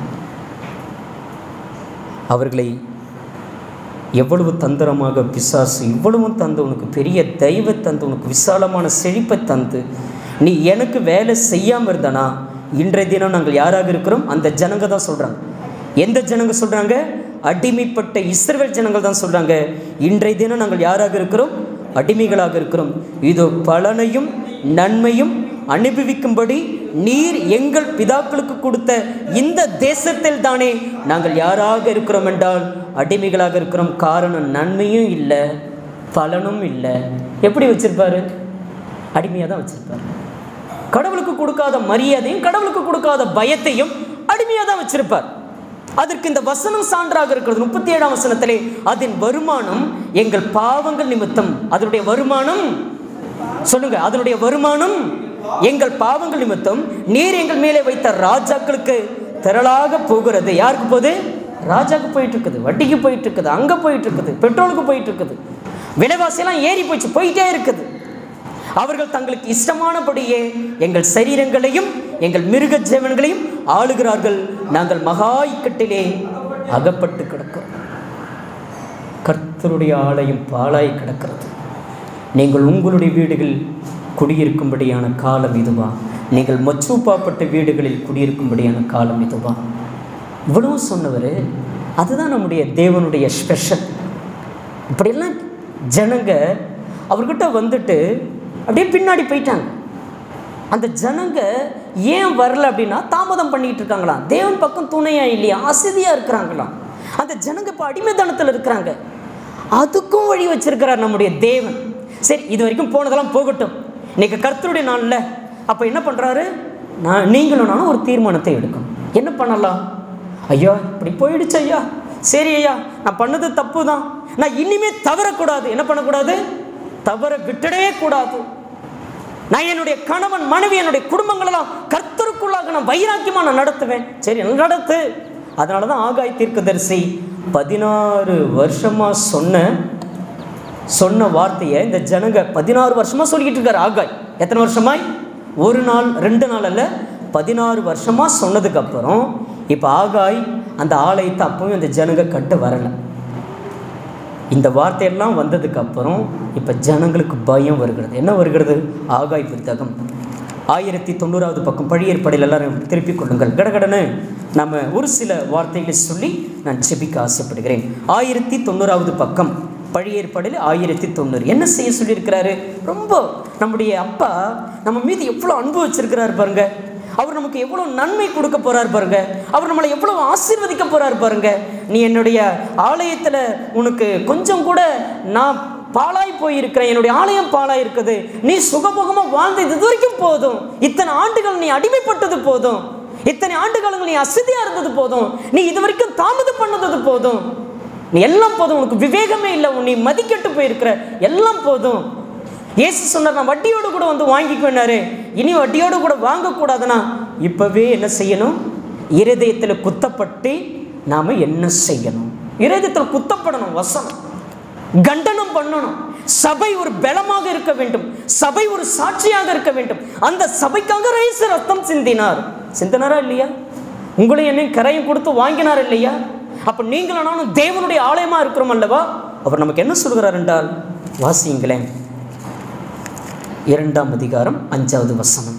A: அவர்களை எவ்வளவு தந்திரமாக பிசாசு இவ்வளவும் தந்து உனக்கு பெரிய தெய்வ தந்து உனக்கு விசாலமான செழிப்பை தந்து நீ எனக்கு வேலை செய்யாமல் இருந்தனா இன்றைய தினம் நாங்கள் யாராக இருக்கிறோம் அந்த ஜனங்க தான் சொல்கிறாங்க எந்த ஜனங்க சொல்கிறாங்க அடிமைப்பட்ட இஸ்ரவேல் ஜனங்கள் தான் சொல்கிறாங்க இன்றைய தினம் நாங்கள் யாராக இருக்கிறோம் அடிமைகளாக இருக்கிறோம் இதோ பலனையும் நன்மையும் அனுபவிக்கும்படி நீர் எங்கள் பிதாக்களுக்கு கொடுத்த இந்த தேசத்தில் தானே நாங்கள் யாராக இருக்கிறோம் என்றால் அடிமைகளாக இருக்கிறோம் காரணம் நன்மையும் இல்லை பலனும் இல்லை எப்படி வச்சிருப்பாரு அடிமையாக தான் வச்சிருப்பாரு கடவுளுக்கு கொடுக்காத மரியாதையும் கடவுளுக்கு கொடுக்காத பயத்தையும் அடிமையாக தான் வச்சிருப்பார் அதற்கு இந்த வசனம் சான்றாக இருக்கிறது முப்பத்தி ஏழாம் வசனத்திலே அதன் வருமானம் எங்கள் பாவங்கள் நிமித்தம் அதனுடைய வருமானம் சொல்லுங்க அதனுடைய வருமானம் எங்கள் பாவங்கள் நிமித்தம் நீர் எங்கள் மேலே வைத்த ராஜாக்களுக்கு திரளாக போகிறது யாருக்கு போகுது ராஜாக்கு போயிட்டு இருக்குது வட்டிக்கு போயிட்டு இருக்குது அங்கே போயிட்டு இருக்குது பெட்ரோலுக்கு போயிட்டு இருக்குது விலைவாசியெல்லாம் ஏறி போச்சு போயிட்டே இருக்குது அவர்கள் தங்களுக்கு இஷ்டமானபடியே எங்கள் சரீரங்களையும் எங்கள் மிருக ஜீவன்களையும் ஆளுகிறார்கள் நாங்கள் மகா இக்கட்டிலே அகப்பட்டு கிடக்கிறோம் கர்த்தருடைய ஆலயம் பாழாய் கிடக்கிறது நீங்கள் உங்களுடைய வீடுகள் குடியிருக்கும்படியான காலம் இதுவா நீங்கள் மச்சூப்பாப்பட்ட வீடுகளில் குடியிருக்கும்படியான காலம் இதுவா இவ்வளவு சொன்னவர் அதுதான் நம்முடைய தேவனுடைய ஸ்பெஷல் இப்படியெல்லாம் ஜனங்க அவர்கிட்ட வந்துட்டு அப்படியே பின்னாடி போயிட்டாங்க அந்த ஜனங்க ஏன் வரல அப்படின்னா தாமதம் பண்ணிட்டு இருக்காங்களாம் தேவன் பக்கம் துணையா இல்லையா அசதியாக இருக்கிறாங்களாம் அந்த ஜனங்க இப்போ அடிமைத்தனத்தில் இருக்கிறாங்க அதுக்கும் வழி வச்சிருக்கிறார் நம்முடைய தேவன் சரி இது வரைக்கும் போனதெல்லாம் போகட்டும் இன்னைக்கு கர்த்தருடைய நாளில் அப்போ என்ன பண்ணுறாரு நான் நீங்களும் நானும் ஒரு தீர்மானத்தை எடுக்கணும் என்ன பண்ணலாம் ஐயா இப்படி போயிடுச்சு ஐயா சரி ஐயா நான் பண்ணது தப்பு தான் நான் இனிமே தவறக்கூடாது என்ன பண்ணக்கூடாது தவற விட்டுடவே கூடாது நான் என்னுடைய கணவன் மனைவி என்னுடைய குடும்பங்களெல்லாம் கர்த்தருக்குள்ளாக நான் வைராக்கியமாக நான் நடத்துவேன் சரி நடத்து அதனால தான் ஆகாய் தீர்க்கதரிசி பதினாறு வருஷமாக சொன்ன சொன்ன வார்த்தையை இந்த ஜனங்க பதினாறு வருஷமாக சொல்லிக்கிட்டு இருக்காரு ஆகாய் எத்தனை வருஷமாய் ஒரு நாள் ரெண்டு நாள் அல்ல பதினாறு வருஷமாக சொன்னதுக்கப்புறம் இப்போ ஆகாய் அந்த ஆலயத்தை அப்பவும் இந்த ஜனங்க கட்ட வரலை இந்த வார்த்தையெல்லாம் வந்ததுக்கப்புறம் இப்போ ஜனங்களுக்கு பயம் வருகிறது என்ன வருகிறது ஆகாய் புத்தகம் ஆயிரத்தி தொண்ணூறாவது பக்கம் பழைய ஏற்பாடில் எல்லாரும் திருப்பிக் கொள்ளுங்கள் கடகடன்னு நம்ம ஒரு சில வார்த்தைகளை சொல்லி நான் செபிக்க ஆசைப்படுகிறேன் ஆயிரத்தி தொண்ணூறாவது பக்கம் பழைய ஏற்பாடில் ஆயிரத்தி தொண்ணூறு என்ன செய்ய சொல்லியிருக்கிறாரு ரொம்ப நம்முடைய அப்பா நம்ம மீது எவ்வளோ அன்பு வச்சிருக்கிறாரு பாருங்க அவர் நமக்கு எவ்வளோ நன்மை கொடுக்க போறார் பாருங்க அவர் நம்மளை எவ்வளோ ஆசீர்வதிக்க போறார் பாருங்க நீ என்னுடைய ஆலயத்தில் உனக்கு கொஞ்சம் கூட நான் பாழாய் போயிருக்கிறேன் என்னுடைய ஆலயம் பாழாய் இருக்குது நீ சுகபோகமாக வாழ்ந்தது இது வரைக்கும் போதும் இத்தனை ஆண்டுகள் நீ அடிமைப்பட்டது போதும் இத்தனை ஆண்டுகாலங்கள் நீ அசதியாக இருந்தது போதும் நீ இது வரைக்கும் தாமதம் பண்ணது போதும் நீ எல்லாம் போதும் உனக்கு விவேகமே இல்லை நீ மதிக்கெட்டு போயிருக்கிற எல்லாம் போதும் இயேசு சொன்னார் நான் வட்டியோடு கூட வந்து வாங்கிக்குவேனாரு இனி வட்டியோடு கூட வாங்கக்கூடாதுன்னா இப்போவே என்ன செய்யணும் இருதயத்தில் குத்தப்பட்டு நாம் என்ன செய்யணும் இருதயத்தில் குத்தப்படணும் வசனம் கண்டனம் பண்ணணும் சபை ஒரு பலமாக இருக்க வேண்டும் சபை ஒரு சாட்சியாக இருக்க வேண்டும் அந்த சபைக்காக ரைசு ரத்தம் சிந்தினார் சிந்தினாரா இல்லையா உங்களை என்னையும் கரையும் கொடுத்து வாங்கினார் இல்லையா அப்போ நீங்களும் நானும் தேவனுடைய ஆலயமா இருக்கிறோம் அல்லவா அவர் நமக்கு என்ன சொல்கிறார் என்றால் வாசியுங்களேன் இரண்டாம் அதிகாரம் அஞ்சாவது வசனம்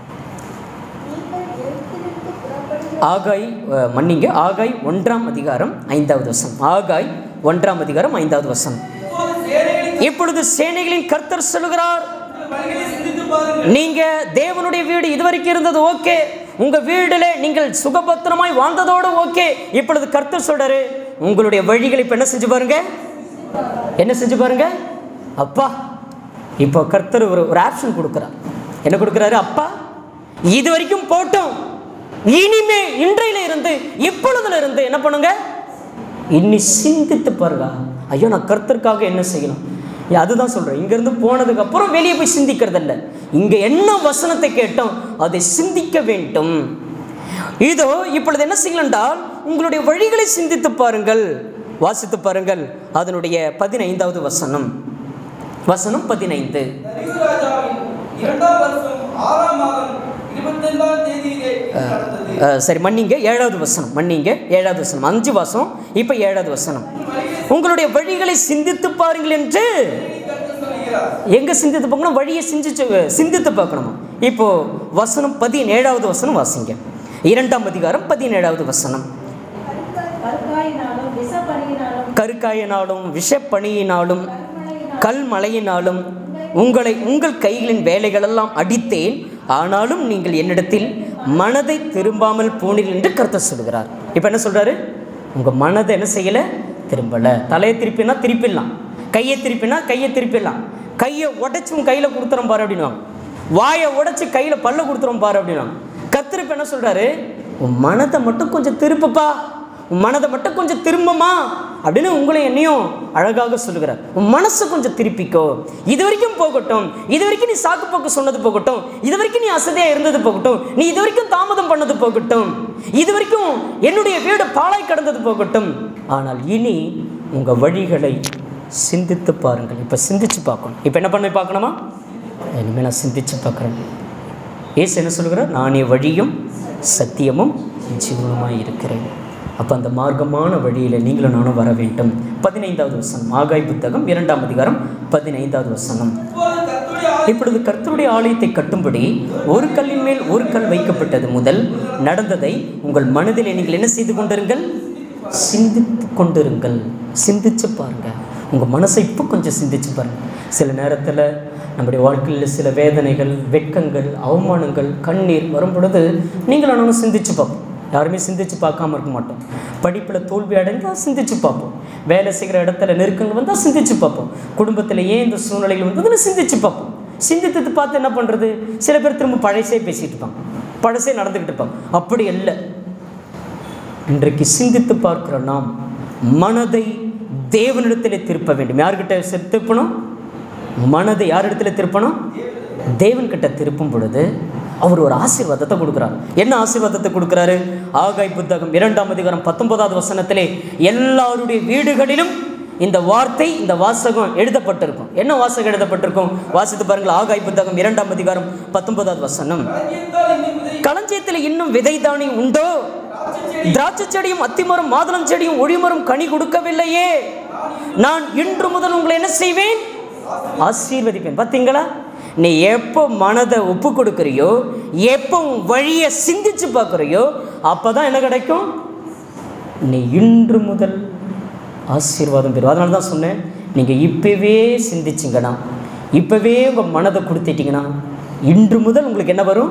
D: நீங்கள் எழுத்திலிருந்து புறப்படுகிற
A: ஆகாய் அஹ், மன்னிங்க ஆகாய் ஒன்றாம் அதிகாரம் ஐந்தாவது வசனம் ஆகாய் ஒன்றாம் அதிகாரம் ஐந்தாவது வசனம்
B: இப்போது சேனைகளின்
A: இப்பொழுது சேனைகளின் கர்த்தர் சொல்லுகிறார்
B: வழிகளை சிந்தித்து பாருங்கள்
A: நீங்க தேவனுடைய வீடு இதுவரைக்கும் இருந்தது ஓகே உங்க வீடுல நீங்கள் சுகபத்திரமாய் வாழ்ந்ததோடு ஓகே இப்பொழுது கர்த்தர் சொல்றாரு உங்களுடைய வழிகளை இப்ப என்ன செஞ்சு பாருங்க என்ன செஞ்சு பாருங்க அப்பா இப்போ கர்த்தர் ஒரு ஒரு ஆப்ஷன் கொடுக்குறார் என்ன கொடுக்குறாரு அப்பா இது வரைக்கும் போட்டோம் இனிமே இன்றையில இருந்து இப்பொழுதுல இருந்து என்ன பண்ணுங்க இன்னி சிந்தித்து பாருங்க ஐயோ நான் கர்த்தருக்காக என்ன செய்யணும் ஏ, அதுதான் சொல்கிறேன் இங்கேருந்து போனதுக்கு அப்புறம் வெளியே போய் சிந்திக்கிறதில்ல இங்கே என்ன வசனத்தை கேட்டோம் அதை சிந்திக்க வேண்டும் இதோ இப்பொழுது என்ன செய்யலாம் என்றால் உங்களுடைய வழிகளை சிந்தித்து பாருங்கள் வாசித்து பாருங்கள் அதனுடைய பதினைந்தாவது வசனம் வசனம் பதினைந்து
B: தரிசு ராஜாவின் இரண்டாம் வருஷம் ஆறாம் மாதம் இருபத்தைந்தாம் தேதியிலே இது நடந்தது
A: அஹ், சரி மன்னிங்க ஏழாவது வசனம் மன்னிங்க ஏழாவது வசனம் அஞ்சு வசனம் இப்போ ஏழாவது வசனம் உங்களுடைய வழிகளை சிந்தித்து பாருங்கள் என்று
B: கர்த்தர் சொல்கிறார்
A: எங்க சிந்தித்து பார்க்கணும் வழியை சிந்திச்சு சிந்தித்து பார்க்கணுமா இப்போ வசனம் பதினேழாவது வசனம் வாசிங்க இரண்டாம் அதிகாரம் பதினேழாவது வசனம்
D: கற்காயினாலும் விஷப்பணியினாலும்
A: கருக்காயினாலும் விஷப்பணியினாலும்
D: கல்மழையினாலும்
A: கல்மழையினாலும் உங்களை உங்கள் கைகளின் வேலைகளெல்லாம் அடித்தேன் ஆனாலும் நீங்கள் என்னிடத்தில் மனதை திரும்பாமல் போனீர்கள் என்று கருத்து சொல்கிறார் இப்போ என்ன சொல்றாரு உங்க மனதை என்ன செய்யல திரும்பல தலையை திருப்பினா திருப்பிடலாம் கையை திருப்பினா கையை திருப்பிடலாம் கையை உடைச்சு உன் கையில் கொடுத்துறோம் பாரு அப்படின்வாங்க வாயை உடைச்சு கையில் பல்ல கொடுத்துறோம் பாரு அப்படின்வாங்க கர்த்தர் இப்ப என்ன சொல்றாரு உன் மனதை மட்டும் கொஞ்சம் திருப்புப்பா உன் மனதை மட்டும் கொஞ்சம் திரும்பமா அப்படின்னு உங்களை என்னையும் அழகாக சொல்லுகிறார் உன் மனசை கொஞ்சம் திருப்பிக்கோ இது வரைக்கும் போகட்டும் இது வரைக்கும் நீ சாக்கு போக்கு சொன்னது போகட்டும் இது வரைக்கும் நீ அசதியாக இருந்தது போகட்டும் நீ இது வரைக்கும் தாமதம் பண்ணது போகட்டும் இது வரைக்கும் என்னுடைய வீடு பாழாய் கடந்தது போகட்டும் ஆனால் இனி உங்கள் வழிகளை சிந்தித்து பாருங்கள் இப்போ சிந்திச்சு பார்க்கணும் இப்போ என்ன பண்ணி பார்க்கணுமா இனிமேல் நான் சிந்திச்சு பார்க்குறேன் ஏசு என்ன சொல்கிறார் நானே வழியும் சத்தியமும் ஜீவனமாக இருக்கிறேன் அப்போ அந்த மார்க்கமான வழியில் நீங்களும் நானும் வர வேண்டும் பதினைந்தாவது வசனம் ஆகாய் புத்தகம் இரண்டாம் அதிகாரம் பதினைந்தாவது வசனம்
B: இப்போது கர்த்தருடைய
A: இப்பொழுது கர்த்தருடைய ஆலயத்தை கட்டும்படி ஒரு கல்லின் மேல் ஒரு கல் வைக்கப்பட்டது முதல் நடந்ததை உங்கள் மனதில் நீங்கள் என்ன செய்து கொண்டிருங்கள் சிந்தித்து கொண்டிருங்கள் சிந்திச்சு பாருங்க உங்கள் மனசை இப்போ கொஞ்சம் சிந்திச்சு பாருங்க சில நேரத்தில் நம்முடைய வாழ்க்கையில் சில வேதனைகள் வெட்கங்கள் அவமானங்கள் கண்ணீர் வரும் பொழுது நீங்கள் ஆனாலும் சிந்திச்சு பார்ப்போம் யாருமே சிந்திச்சு பார்க்காம இருக்க மாட்டோம் படிப்பில் தோல்வி அடைந்தால் சிந்திச்சு பார்ப்போம் வேலை செய்கிற இடத்துல நெருக்கங்கள் வந்தால் சிந்திச்சு பார்ப்போம் குடும்பத்தில் ஏன் இந்த சூழ்நிலைகள் வந்ததுன்னு சிந்திச்சு பார்ப்போம் சிந்தித்தது பார்த்து என்ன பண்ணுறது சில பேர் திரும்ப பழசே பேசிட்டு இருப்பாங்க பழசே நடந்துக்கிட்டு இருப்பாங்க அப்படி இல்லை இன்றைக்கு சிந்தித்து பார்க்கிற நாம் மனதை தேவனிடத்தில் திருப்ப வேண்டும் யார்கிட்ட சி- திருப்பணும் மனதை யாரிடத்துல திருப்பணும் தேவன்கிட்ட திருப்பும் பொழுது அவர் ஒரு ஆசீர்வாதத்தை கொடுக்குறார் என்ன ஆசீர்வாதத்தை கொடுக்குறாரு ஆகாய் புத்தகம் இரண்டாம் அதிகாரம் பத்தொன்பதாவது வசனத்திலே எல்லாருடைய வீடுகளிலும் இந்த வார்த்தை இந்த வாசகம் எழுதப்பட்டிருக்கும் என்ன வாசகம் எழுதப்பட்டிருக்கும் வாசித்து பாருங்கள் ஆகாய் புத்தகம் இரண்டாம் அதிகாரம் பத்தொன்பதாவது வசனம்
B: களஞ்சியத்தால் இன்னும் விதை
A: களஞ்சியத்தில் இன்னும் விதை தானி உண்டோ திராட்சை செடியும் அத்திமரம் மாதுளம் செடியும் ஒளிமரம் கனி கொடுக்கவில்லையே நான் இன்று முதல் உங்களை என்ன செய்வேன் ஆசீர்வதிப்பேன் பார்த்தீங்களா நீ எப்போ மனதை ஒப்பு கொடுக்குறியோ எப்போ உன் வழியை சிந்திச்சு பார்க்குறியோ அப்போ தான் என்ன கிடைக்கும் நீ இன்று முதல் ஆசீர்வாதம் பெறும் அதனால தான் சொன்னேன் நீங்கள் இப்போவே சிந்திச்சிங்கன்னா இப்போவே உங்கள் மனதை கொடுத்துட்டீங்கன்னா இன்று முதல் உங்களுக்கு என்ன வரும்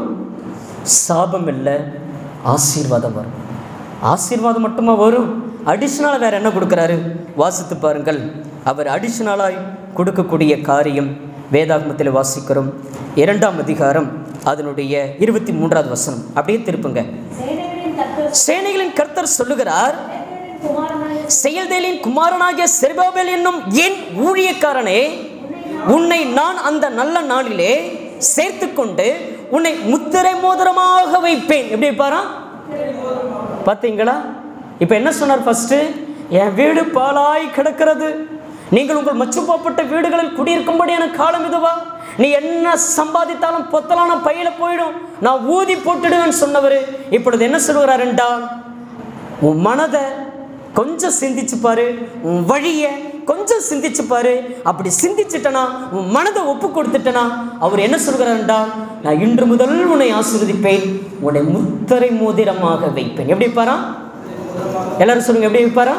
A: சாபம் இல்லை ஆசீர்வாதம் வரும் ஆசீர்வாதம் மட்டுமா வரும் அடிஷ்னலாக வேறு என்ன கொடுக்குறாரு வாசித்து பாருங்கள் அவர் அடிஷ்னலாய் கொடுக்கக்கூடிய காரியம் வேதாகமத்தில் வாசிக்கிறோம் இரண்டாம் அதிகாரம் அதனுடைய இருபத்தி மூன்றாவது வசனம் அப்படியே திருப்புங்க
D: சேனைகளின் கர்த்தர்
A: சேனைகளின் கர்த்தர் சொல்லுகிறார்
D: சேனைகளின் குமாரனாகிய
A: செயல்தேலின் குமாரனாகிய செருபாபேல் என்னும் என் ஊழியக்காரனே உன்னை நான் அந்த நல்ல நாளிலே சேர்த்துக்கொண்டு உன்னை முத்திரை மோதிரமாக வைப்பேன் எப்படி வைப்பாரா பார்த்தீங்களா இப்போ என்ன சொன்னார் ஃபர்ஸ்ட்டு என் வீடு பாலாய் கிடக்கிறது நீங்கள் உங்கள் மச்சுப்பாப்பட்ட வீடுகளில் குடியிருக்கும்படியான காலம் இதுவா நீ என்ன சம்பாதித்தாலும் பொத்தலான பையில போயிடும் நான் ஊதி போட்டுடுவேன்னு சொன்னவர் இப்பொழுது என்ன சொல்கிறார் என்றால் உன் மனதை கொஞ்சம் சிந்திச்சு பாரு உன் வழியை கொஞ்சம் சிந்திச்சு பாரு அப்படி சிந்திச்சிட்டனா உன் மனதை ஒப்பு கொடுத்துட்டனா அவர் என்ன சொல்கிறார் என்றால் நான் இன்று முதல் உன்னை ஆசீர்வதிப்பேன் உன்னை முத்தரை மோதிரமாக வைப்பேன் எப்படி வைப்பாரா எல்லாரும் சொல்லுங்க எப்படி வைப்பாரா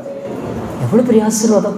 A: எவ்வளோ பெரிய ஆசீர்வாதம்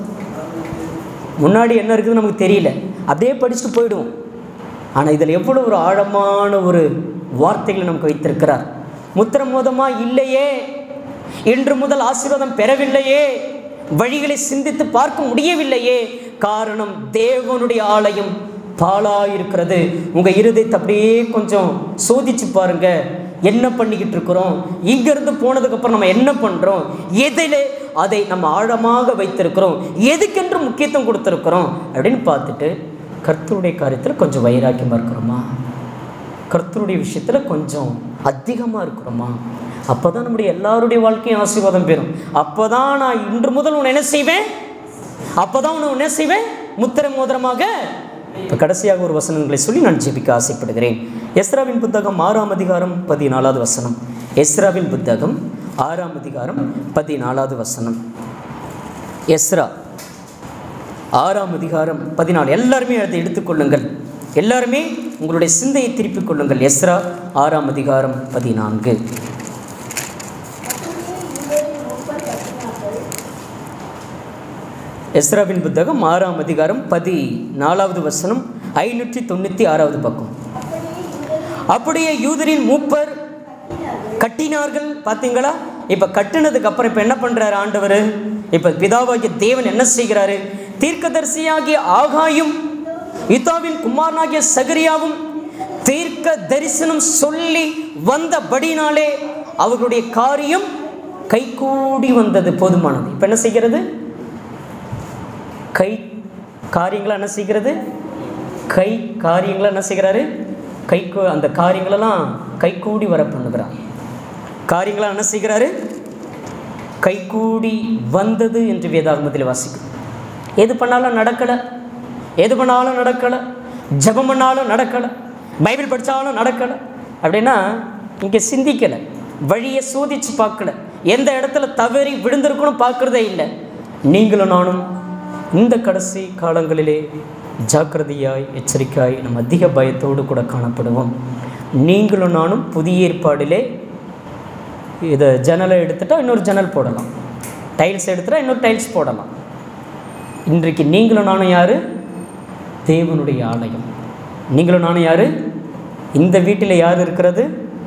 A: முன்னாடி என்ன இருக்குதுன்னு நமக்கு தெரியல அப்படியே படிச்சுட்டு போயிடுவோம் ஆனால் இதில் எவ்வளோ ஒரு ஆழமான ஒரு வார்த்தைகளை நமக்கு வைத்திருக்கிறார் முத்திரமோதமா இல்லையே இன்று முதல் ஆசீர்வாதம் பெறவில்லையே வழிகளை சிந்தித்து பார்க்க முடியவில்லையே காரணம் தேவனுடைய ஆலயம் பாழாயிருக்கிறது உங்கள் இருதயத்தை அப்படியே கொஞ்சம் சோதிச்சு பாருங்க என்ன பண்ணிக்கிட்டு இருக்கிறோம் இங்கேருந்து போனதுக்கப்புறம் நம்ம என்ன பண்ணுறோம் எதில் அதை நம்ம ஆழமாக வைத்திருக்கிறோம் எதுக்கென்று முக்கியத்துவம் கொடுத்துருக்குறோம் அப்படின்னு பார்த்துட்டு கர்த்தருடைய காரியத்தில் கொஞ்சம் வைராக்கியமாக இருக்கிறோமா கர்த்தருடைய விஷயத்தில் கொஞ்சம் அதிகமாக இருக்கிறோமா அப்போ தான் நம்முடைய எல்லாருடைய வாழ்க்கையும் ஆசீர்வாதம் பெறும் அப்போ தான் நான் இன்று முதல் உன்னை என்ன செய்வேன் அப்போ தான் உன்னை என்ன செய்வேன் முத்திரை மோதிரமாக இப்போ கடைசியாக ஒரு வசனங்களை சொல்லி நான் ஜெபிக்க ஆசைப்படுகிறேன் எஸ்ராவின் புத்தகம் ஆறாம் அதிகாரம் பதினாலாவது வசனம் எஸ்ராவின் புத்தகம் ஆறாம் அதிகாரம் பதினாலாவது வசனம் எஸ்ரா ஆறாம் அதிகாரம் பதினாலு எல்லாருமே அதை எடுத்துக்கொள்ளுங்கள் எல்லாருமே உங்களுடைய சிந்தையை திருப்பிக் கொள்ளுங்கள் எஸ்ரா ஆறாம் அதிகாரம் பதினான்கு
D: அப்படியே யூதரின் மூப்பர் கட்டினார்கள்
A: எஸ்ராவின் புத்தகம் ஆறாம் அதிகாரம் பதி நாலாவது வசனம் ஐநூற்றி தொண்ணூற்றி ஆறாவது பக்கம்
D: அப்படியே
A: அப்படியே
D: யூதரின்
A: யூதரின் மூப்பர்
D: கட்டினார்கள்
A: கட்டினார்கள் பார்த்தீங்களா இப்போ கட்டினதுக்கு அப்புறம் இப்போ என்ன பண்ணுறாரு ஆண்டவர் இப்போ பிதாவாகிய தேவன் என்ன செய்கிறாரு தீர்க்கதரிசியாகிய ஆகாயும் யுத்தாவின் குமாரனாகிய சகரியாவும் தீர்க்க தரிசனம் சொல்லி வந்தபடினாலே அவர்களுடைய காரியம் கைகூடி வந்தது போதுமானது இப்போ என்ன செய்கிறது கை காரியங்களை என்ன செய்கிறது கை காரியங்களை என்ன செய்கிறாரு கை அந்த காரியங்களெல்லாம் கைகூடி வர பண்ணுகிறார் காரியங்களை என்ன செய்கிறாரு கைகூடி வந்தது என்று வேதாகமத்தில் வாசிக்கும் எது பண்ணாலும் நடக்கலை எது பண்ணாலும் நடக்கலை ஜெபம் பண்ணாலும் நடக்கலை பைபிள் படித்தாலும் நடக்கலை அப்படின்னா இங்கே சிந்திக்கலை வழியை சோதிச்சு பார்க்கல எந்த இடத்துல தவறி விழுந்திருக்கணும் பார்க்குறதே இல்லை நீங்களும் நானும் இந்த கடைசி காலங்களிலே ஜாக்கிரதையாய் எச்சரிக்கையாய் நம்ம அதிக பயத்தோடு கூட காணப்படுவோம் நீங்களும் நானும் புதிய ஏற்பாடிலே இதை ஜன்னலை எடுத்துட்டா இன்னொரு ஜன்னல் போடலாம் டைல்ஸ் எடுத்துட்டா இன்னொரு டைல்ஸ் போடலாம் இன்றைக்கு நீங்களும் நானும் யார் தேவனுடைய ஆலயம் நீங்களும் நானும் யார் இந்த வீட்டில் யார் இருக்கிறது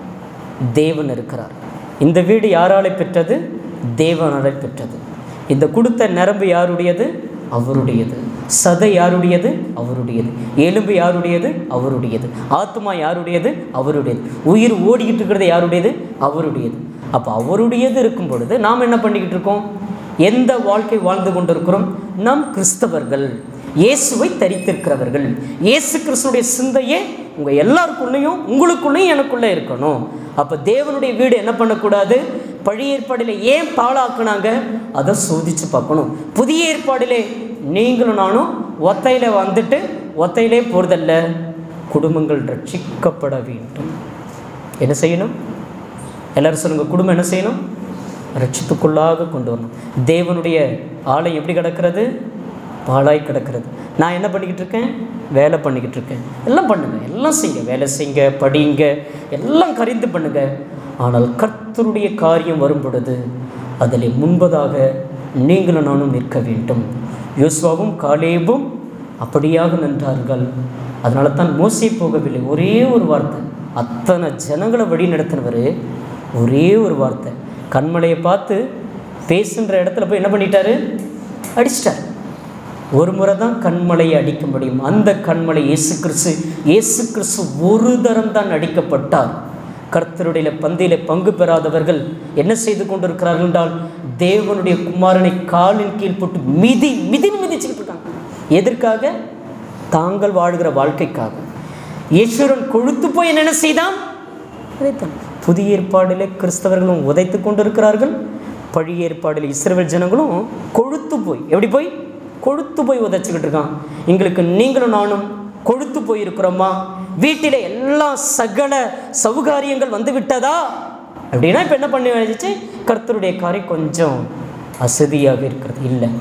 A: தேவன் இருக்கிறார் இந்த வீடு யாராலே பெற்றது தேவனாலே பெற்றது இந்த கொடுத்த நரம்பு யாருடையது அவருடையது சதை யாருடையது அவருடையது எலும்பு யாருடையது அவருடையது ஆத்மா யாருடையது அவருடையது உயிர் ஓடிக்கிட்டு இருக்கிறது யாருடையது அவருடையது அப்போ அவருடையது இருக்கும் பொழுது நாம் என்ன பண்ணிக்கிட்டு இருக்கோம் எந்த வாழ்க்கை வாழ்ந்து கொண்டிருக்கிறோம் நாம் கிறிஸ்தவர்கள் இயேசுவை தரித்திருக்கிறவர்கள் இயேசு கிறிஸ்துடைய சிந்தையே உங்கள் எல்லாருக்குள்ளேயும் உங்களுக்குள்ளேயும் எனக்குள்ளே இருக்கணும் அப்போ தேவனுடைய வீடு என்ன பண்ணக்கூடாது பழைய ஏற்பாடில் ஏன் பாழாக்குனாங்க அதை சோதித்து பார்க்கணும் புதிய ஏற்பாடிலே நீங்களும் நானும் ஒத்தையில் வந்துட்டு ஒத்தையிலே போகிறதல்ல குடும்பங்கள் ரட்சிக்கப்பட வேண்டும் என்ன செய்யணும் எல்லாரும் சொல்லுங்க குடும்பம் என்ன செய்யணும் ரட்சித்துக்குள்ளாக கொண்டு வரணும் தேவனுடைய ஆலயம் எப்படி கிடக்கிறது பாழாய் கிடக்கிறது நான் என்ன பண்ணிக்கிட்டு இருக்கேன் வேலை பண்ணிக்கிட்டு இருக்கேன் எல்லாம் பண்ணுங்க எல்லாம் செய்யுங்க வேலை செய்யுங்க படிங்க எல்லாம் கரிந்து பண்ணுங்க ஆனால் கர்த்தருடைய காரியம் வரும் பொழுது அதில் முன்பதாக நீங்களும் நானும் நிற்க வேண்டும் யோசுவாவும் காலேபும் அப்படியாக நின்றார்கள் அதனால தான் மோசே போகவில்லை ஒரே ஒரு வார்த்தை அத்தனை ஜனங்களை வழி நடத்தினவர் ஒரே ஒரு வார்த்தை கண்மலையை பார்த்து பேசுன்ற இடத்துல போய் என்ன பண்ணிட்டாரு அடிச்சிட்டார் ஒரு முறை தான் கண்மலையை அடிக்க முடியும் அந்த கண்மலை இயேசு கிறிஸ்து இயேசு கிறிஸ்து ஒரு தரம் தான் அடிக்கப்பட்டார் கர்த்தருடைய பந்தியில பங்கு பெறாதவர்கள் என்ன செய்து கொண்டிருக்கிறார்கள் என்றால் தேவனுடைய குமாரனை காலின் கீழ் போட்டு மிதி மிதி மிதிச்சுக்கிட்டு இருக்காங்க எதற்காக தாங்கள் வாழ்கிற வாழ்க்கைக்காக ஈஸ்வரன் கொழுத்து போய் என்ன செய்தான் உதைத்தான் புதிய ஏற்பாடிலே கிறிஸ்தவர்களும் உதைத்து கொண்டிருக்கிறார்கள் பழைய ஏற்பாடில் இஸ்ரவேல் ஜனங்களும் கொழுத்து போய் எப்படி போய் கொழுத்து போய் உதைச்சிக்கிட்டு இருக்கான் எங்களுக்கு நீங்களும் நானும் கொழுத்து போயிருக்கிறோமா வீட்டில் எல்லா சகல சௌகாரியங்கள் வந்து விட்டதா அப்படின்னா இப்போ என்ன பண்ணி வச்சு கர்த்தருடைய காரியம் கொஞ்சம் அசதியாக இருக்கிறது இல்லை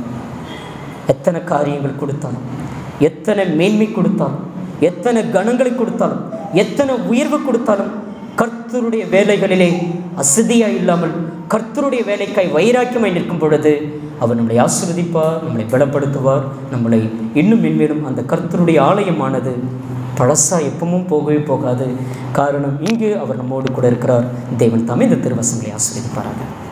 A: எத்தனை காரியங்கள் கொடுத்தாலும் எத்தனை மேன்மை கொடுத்தாலும் எத்தனை கணங்களை கொடுத்தாலும் எத்தனை உயர்வு கொடுத்தாலும் கர்த்தருடைய வேலைகளிலே அசதியாக இல்லாமல் கர்த்தருடைய வேலைக்காய் வைராக்கியமாய் நிற்கும் பொழுது அவர் நம்மளை ஆசிர்வதிப்பார் நம்மளை பலப்படுத்துவார் நம்மளை இன்னும் மென்மேலும் அந்த கர்த்தருடைய ஆலயமானது பழசா எப்பவும் போகவே போகாது காரணம் இங்கு அவர் நம்மோடு கூட இருக்கிறார் தேவன் தாமே இந்த திருவசங்களை ஆசிர்வதிப்பாராங்க